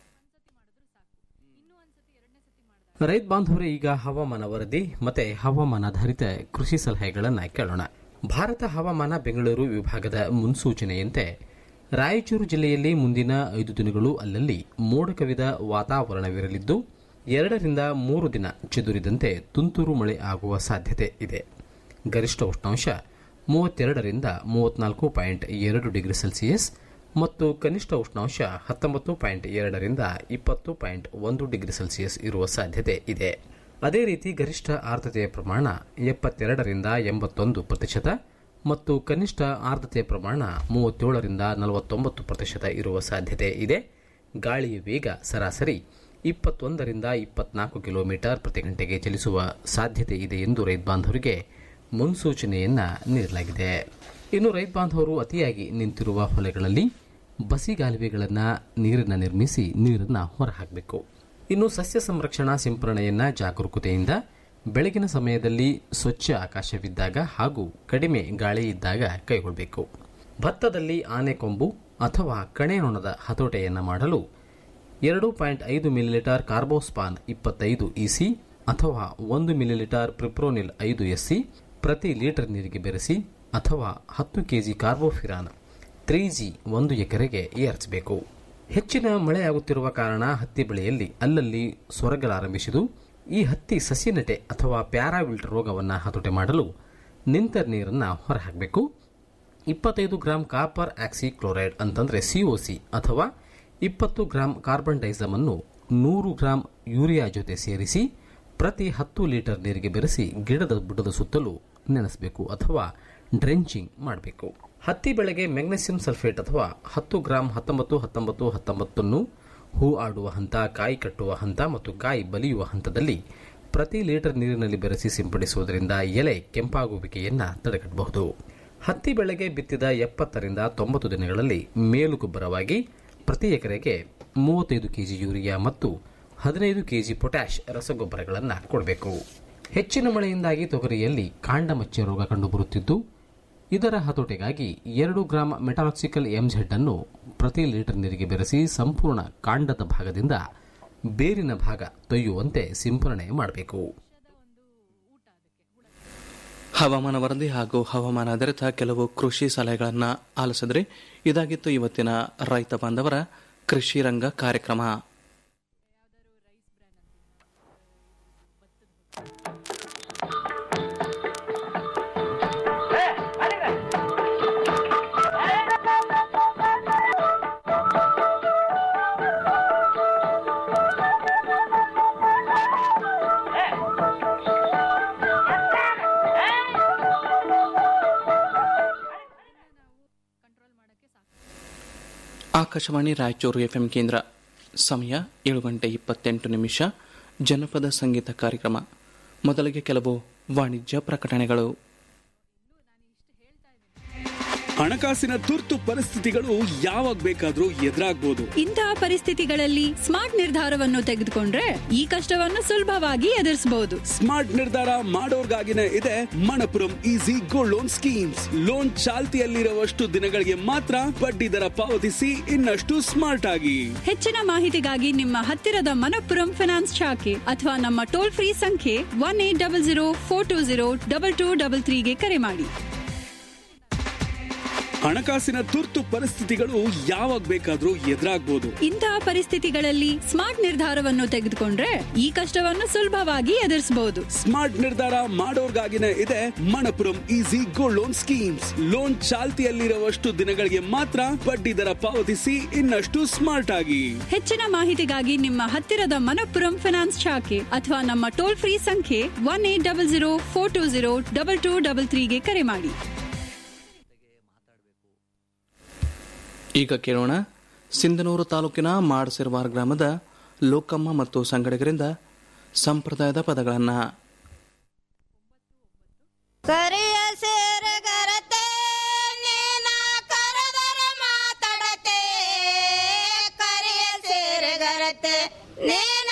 [SPEAKER 6] ರೈತ ಬಾಂಧವರೇ ಈಗ ಹವಾಮಾನ ವರದಿ ಮತ್ತೆ ಹವಾಮಾನಾಧಾರಿತ ಕೃಷಿ ಸಲಹೆಗಳನ್ನು ಕೇಳೋಣ ಭಾರತ ಹವಾಮಾನ ಬೆಂಗಳೂರು ವಿಭಾಗದ ಮುನ್ಸೂಚನೆಯಂತೆ ರಾಯಚೂರು ಜಿಲ್ಲೆಯಲ್ಲಿ ಮುಂದಿನ ಐದು ದಿನಗಳು ಅಲ್ಲಲ್ಲಿ ಮೋಡ ಕವಿದ ವಾತಾವರಣವಿರಲಿದ್ದು ಎರಡರಿಂದ ಮೂರು ದಿನ ಚದುರಿದಂತೆ ತುಂತುರು ಮಳೆ ಆಗುವ ಸಾಧ್ಯತೆ ಇದೆ ಗರಿಷ್ಠ ಉಷ್ಣಾಂಶ ಮೂವತ್ತೆರಡರಿಂದ ಮೂವತ್ನಾಲ್ಕು ಪಾಯಿಂಟ್ ಎರಡು ಡಿಗ್ರಿ ಸೆಲ್ಸಿಯಸ್ ಮತ್ತು ಕನಿಷ್ಠ ಉಷ್ಣಾಂಶ ಹತ್ತೊಂಬತ್ತು ಪಾಯಿಂಟ್ ಎರಡರಿಂದ ಇಪ್ಪತ್ತು ಪಾಯಿಂಟ್ ಒಂದು ಡಿಗ್ರಿ ಸೆಲ್ಸಿಯಸ್ ಇರುವ ಸಾಧ್ಯತೆ ಇದೆ ಅದೇ ರೀತಿ ಗರಿಷ್ಠ ಆರ್ದ್ರತೆಯ ಪ್ರಮಾಣ ಎಪ್ಪತ್ತೆರಡರಿಂದ ಎಂಬತ್ತೊಂದು ಪ್ರತಿಶತ ಮತ್ತು ಕನಿಷ್ಠ ಆರ್ದ್ರತೆಯ ಪ್ರಮಾಣ ಮೂವತ್ತೇಳರಿಂದ ನಲವತ್ತೊಂಬತ್ತು ಪ್ರತಿಶತ ಇರುವ ಸಾಧ್ಯತೆ ಇದೆ ಗಾಳಿಯ ವೇಗ ಸರಾಸರಿ ಇಪ್ಪತ್ತೊಂದರಿಂದ ಇಪ್ಪತ್ನಾಲ್ಕು ಕಿಲೋಮೀಟರ್ ಪ್ರತಿ ಗಂಟೆಗೆ ಚಲಿಸುವ ಸಾಧ್ಯತೆ ಇದೆ ಎಂದು ರೈತ ಬಾಂಧವರಿಗೆ ಮುನ್ಸೂಚನೆಯನ್ನ ನೀಡಲಾಗಿದೆ ಇನ್ನು ರೈತ ಬಾಂಧವರು ಅತಿಯಾಗಿ ನಿಂತಿರುವ ಹೊಲೆಗಳಲ್ಲಿ ಬಸಿಗಾಲುವೆಗಳನ್ನು ನೀರನ್ನ ನಿರ್ಮಿಸಿ ನೀರನ್ನು ಹೊರಹಾಕಬೇಕು ಇನ್ನು ಸಸ್ಯ ಸಂರಕ್ಷಣಾ ಸಿಂಪರಣೆಯನ್ನ ಜಾಗರೂಕತೆಯಿಂದ ಬೆಳಗಿನ ಸಮಯದಲ್ಲಿ ಸ್ವಚ್ಛ ಆಕಾಶವಿದ್ದಾಗ ಹಾಗೂ ಕಡಿಮೆ ಗಾಳಿ ಇದ್ದಾಗ ಕೈಗೊಳ್ಳಬೇಕು ಭತ್ತದಲ್ಲಿ ಆನೆಕೊಂಬು ಅಥವಾ ಕಣೆನೊಣದ ಹತೋಟೆಯನ್ನು ಮಾಡಲು ಎರಡು ಪಾಯಿಂಟ್ ಐದು ಮಿಲಿಲೀಟರ್ ಕಾರ್ಬೋಸ್ಪಾನ್ ಇಪ್ಪತ್ತೈದು ಇಸಿ ಅಥವಾ ಒಂದು ಮಿಲಿಲೀಟರ್ ಪ್ರಿಪ್ರೋನಿಲ್ ಐದು ಎಸ್ಸಿ ಪ್ರತಿ ಲೀಟರ್ ನೀರಿಗೆ ಬೆರೆಸಿ ಅಥವಾ ಹತ್ತು ಕೆಜಿ ಕಾರ್ಬೋಫಿರಾನ್ ತ್ರೀ ಜಿ ಒಂದು ಎಕರೆಗೆ ಏರಿಸಬೇಕು ಹೆಚ್ಚಿನ ಮಳೆಯಾಗುತ್ತಿರುವ ಕಾರಣ ಹತ್ತಿ ಬೆಳೆಯಲ್ಲಿ ಅಲ್ಲಲ್ಲಿ ಸೊರಗಲಾರಂಭಿಸಿದು ಈ ಹತ್ತಿ ಸಸಿನಟೆ ಅಥವಾ ಪ್ಯಾರಾವಿಲ್ಟ್ ರೋಗವನ್ನು ಹತೋಟಿ ಮಾಡಲು ನಿಂತ ನೀರನ್ನು ಹೊರಹಾಕಬೇಕು ಇಪ್ಪತ್ತೈದು ಗ್ರಾಂ ಕಾಪರ್ ಆಕ್ಸಿ ಕ್ಲೋರೈಡ್ ಅಂತಂದ್ರೆ ಸಿಒಸಿ ಅಥವಾ ಇಪ್ಪತ್ತು ಗ್ರಾಂ ಕಾರ್ಬನ್ ಡೈಸಮ್ ಅನ್ನು ನೂರು ಗ್ರಾಂ ಯೂರಿಯಾ ಜೊತೆ ಸೇರಿಸಿ ಪ್ರತಿ ಹತ್ತು ಲೀಟರ್ ನೀರಿಗೆ ಬೆರೆಸಿ ಗಿಡದ ಬುಡದ ಸುತ್ತಲೂ ನೆನೆಸಬೇಕು ಅಥವಾ ಡ್ರೆಂಚಿಂಗ್ ಮಾಡಬೇಕು ಹತ್ತಿ ಬೆಳೆಗೆ ಮೆಗ್ನೆಸಿಯಂ ಸಲ್ಫೇಟ್ ಅಥವಾ ಹತ್ತು ಗ್ರಾಂ ಹತ್ತೊಂಬತ್ತು ಹತ್ತೊಂಬತ್ತು ಹತ್ತೊಂಬತ್ತನ್ನು ಹೂ ಆಡುವ ಹಂತ ಕಾಯಿ ಕಟ್ಟುವ ಹಂತ ಮತ್ತು ಕಾಯಿ ಬಲಿಯುವ ಹಂತದಲ್ಲಿ ಪ್ರತಿ ಲೀಟರ್ ನೀರಿನಲ್ಲಿ ಬೆರೆಸಿ ಸಿಂಪಡಿಸುವುದರಿಂದ ಎಲೆ ಕೆಂಪಾಗುವಿಕೆಯನ್ನ ತಡೆಗಟ್ಟಬಹುದು ಹತ್ತಿ ಬೆಳೆಗೆ ಬಿತ್ತಿದ ಎಪ್ಪತ್ತರಿಂದ ತೊಂಬತ್ತು ದಿನಗಳಲ್ಲಿ ಮೇಲು ಗೊಬ್ಬರವಾಗಿ ಪ್ರತಿ ಎಕರೆಗೆ ಮೂವತ್ತೈದು ಕೆಜಿ ಯೂರಿಯಾ ಮತ್ತು ಹದಿನೈದು ಕೆಜಿ ಪೊಟ್ಯಾಷ್ ರಸಗೊಬ್ಬರಗಳನ್ನು ಕೊಡಬೇಕು ಹೆಚ್ಚಿನ ಮಳೆಯಿಂದಾಗಿ ತೊಗರಿಯಲ್ಲಿ ಕಾಂಡ ಮಚ್ಚೆ ರೋಗ ಕಂಡುಬರುತ್ತಿದ್ದು ಇದರ ಹತೋಟಿಗಾಗಿ ಎರಡು ಗ್ರಾಂ ಮೆಟಾಲಾಕ್ಸಿಕಲ್ ಎಂಝೆಡ್ ಅನ್ನು ಪ್ರತಿ ಲೀಟರ್ ನೀರಿಗೆ ಬೆರೆಸಿ ಸಂಪೂರ್ಣ ಕಾಂಡದ ಭಾಗದಿಂದ ಬೇರಿನ ಭಾಗ ತೊಯ್ಯುವಂತೆ ಸಿಂಪರಣೆ ಮಾಡಬೇಕು
[SPEAKER 2] ಹವಾಮಾನ ವರದಿ ಹಾಗೂ ಹವಾಮಾನ ಆಧಾರಿತ ಕೆಲವು ಕೃಷಿ ಸಲಹೆಗಳನ್ನು ಆಲಿಸಿದ್ರೆ ಇದಾಗಿತ್ತು ಇವತ್ತಿನ ರೈತ ಬಾಂಧವರ ಕೃಷಿ ರಂಗ ಕಾರ್ಯಕ್ರಮ ಆಕಾಶವಾಣಿ ರಾಯಚೂರು ಎಫ್ಎಂ ಕೇಂದ್ರ ಸಮಯ ಏಳು ಗಂಟೆ ಇಪ್ಪತ್ತೆಂಟು ನಿಮಿಷ ಜನಪದ ಸಂಗೀತ ಕಾರ್ಯಕ್ರಮ ಮೊದಲಿಗೆ ಕೆಲವು ವಾಣಿಜ್ಯ ಪ್ರಕಟಣೆಗಳು
[SPEAKER 7] ಹಣಕಾಸಿನ ತುರ್ತು ಪರಿಸ್ಥಿತಿಗಳು ಯಾವಾಗ ಬೇಕಾದ್ರೂ ಎದುರಾಗ್ಬೋದು
[SPEAKER 8] ಇಂತಹ ಪರಿಸ್ಥಿತಿಗಳಲ್ಲಿ ಸ್ಮಾರ್ಟ್ ನಿರ್ಧಾರವನ್ನು ತೆಗೆದುಕೊಂಡ್ರೆ ಈ ಕಷ್ಟವನ್ನು ಸುಲಭವಾಗಿ ಎದುರಿಸಬಹುದು
[SPEAKER 7] ಸ್ಮಾರ್ಟ್ ನಿರ್ಧಾರ ಮಾಡೋರ್ಗಾಗಿನೇ ಇದೆ Manappuram easy gold loan schemes loan ಚಾಲ್ತಿಯಲ್ಲಿರುವಷ್ಟು ದಿನಗಳಿಗೆ ಮಾತ್ರ ಬಡ್ಡಿ ದರ ಪಾವತಿಸಿ ಇನ್ನಷ್ಟು ಸ್ಮಾರ್ಟ್ ಆಗಿ
[SPEAKER 8] ಹೆಚ್ಚಿನ ಮಾಹಿತಿಗಾಗಿ ನಿಮ್ಮ ಹತ್ತಿರದ ಮನಪ್ಪುರಂ ಫಿನಾನ್ಸ್ ಶಾಖೆ ಅಥವಾ ನಮ್ಮ ಟೋಲ್ ಫ್ರೀ ಸಂಖ್ಯೆ one eight double zero four two zero double two double ತ್ರೀಗೆ ಕರೆ ಮಾಡಿ
[SPEAKER 7] ಹಣಕಾಸಿನ ತುರ್ತು ಪರಿಸ್ಥಿತಿಗಳು ಯಾವಾಗ ಬೇಕಾದ್ರೂ ಎದುರಾಗ್ಬೋದು
[SPEAKER 8] ಇಂತಹ ಪರಿಸ್ಥಿತಿಗಳಲ್ಲಿ ಸ್ಮಾರ್ಟ್ ನಿರ್ಧಾರವನ್ನು ತೆಗೆದುಕೊಂಡ್ರೆ ಈ ಕಷ್ಟವನ್ನು ಸುಲಭವಾಗಿ ಎದುರಿಸಬಹುದು
[SPEAKER 7] ಸ್ಮಾರ್ಟ್ ನಿರ್ಧಾರ ಮಾಡೋರ್ಗಾಗಿನೇ ಇದೆ Manappuram easy gold loan schemes loan ಚಾಲ್ತಿಯಲ್ಲಿರುವಷ್ಟು ದಿನಗಳಿಗೆ ಮಾತ್ರ ಬಡ್ಡಿ ದರ ಪಾವತಿಸಿ ಇನ್ನಷ್ಟು ಸ್ಮಾರ್ಟ್ ಆಗಿ
[SPEAKER 8] ಹೆಚ್ಚಿನ ಮಾಹಿತಿಗಾಗಿ ನಿಮ್ಮ ಹತ್ತಿರದ ಮನಪ್ಪುರಂ ಫಿನಾನ್ಸ್ ಶಾಖೆ ಅಥವಾ ನಮ್ಮ ಟೋಲ್ ಫ್ರೀ ಸಂಖ್ಯೆ one eight double zero four two zero double two double ತ್ರೀಗೆ ಕರೆ ಮಾಡಿ
[SPEAKER 2] ಈಗ ಕೇಳೋಣ ಸಿಂಧನೂರು ತಾಲೂಕಿನ ಮಾಡಸಿರ್ವಾರ್ ಗ್ರಾಮದ ಲೋಕಮ್ಮ ಮತ್ತು ಸಂಗಡಿಗರಿಂದ ಸಂಪ್ರದಾಯದ ಪದಗಳನ್ನು
[SPEAKER 9] ಕರಿಯ ಸೇರಗರತೆ ನೀನ ಕರೆದರ ಮಾತಾಡತೆ ಕರಿಯ ಸೇರ ಬರತ್ತೆ ನೇನ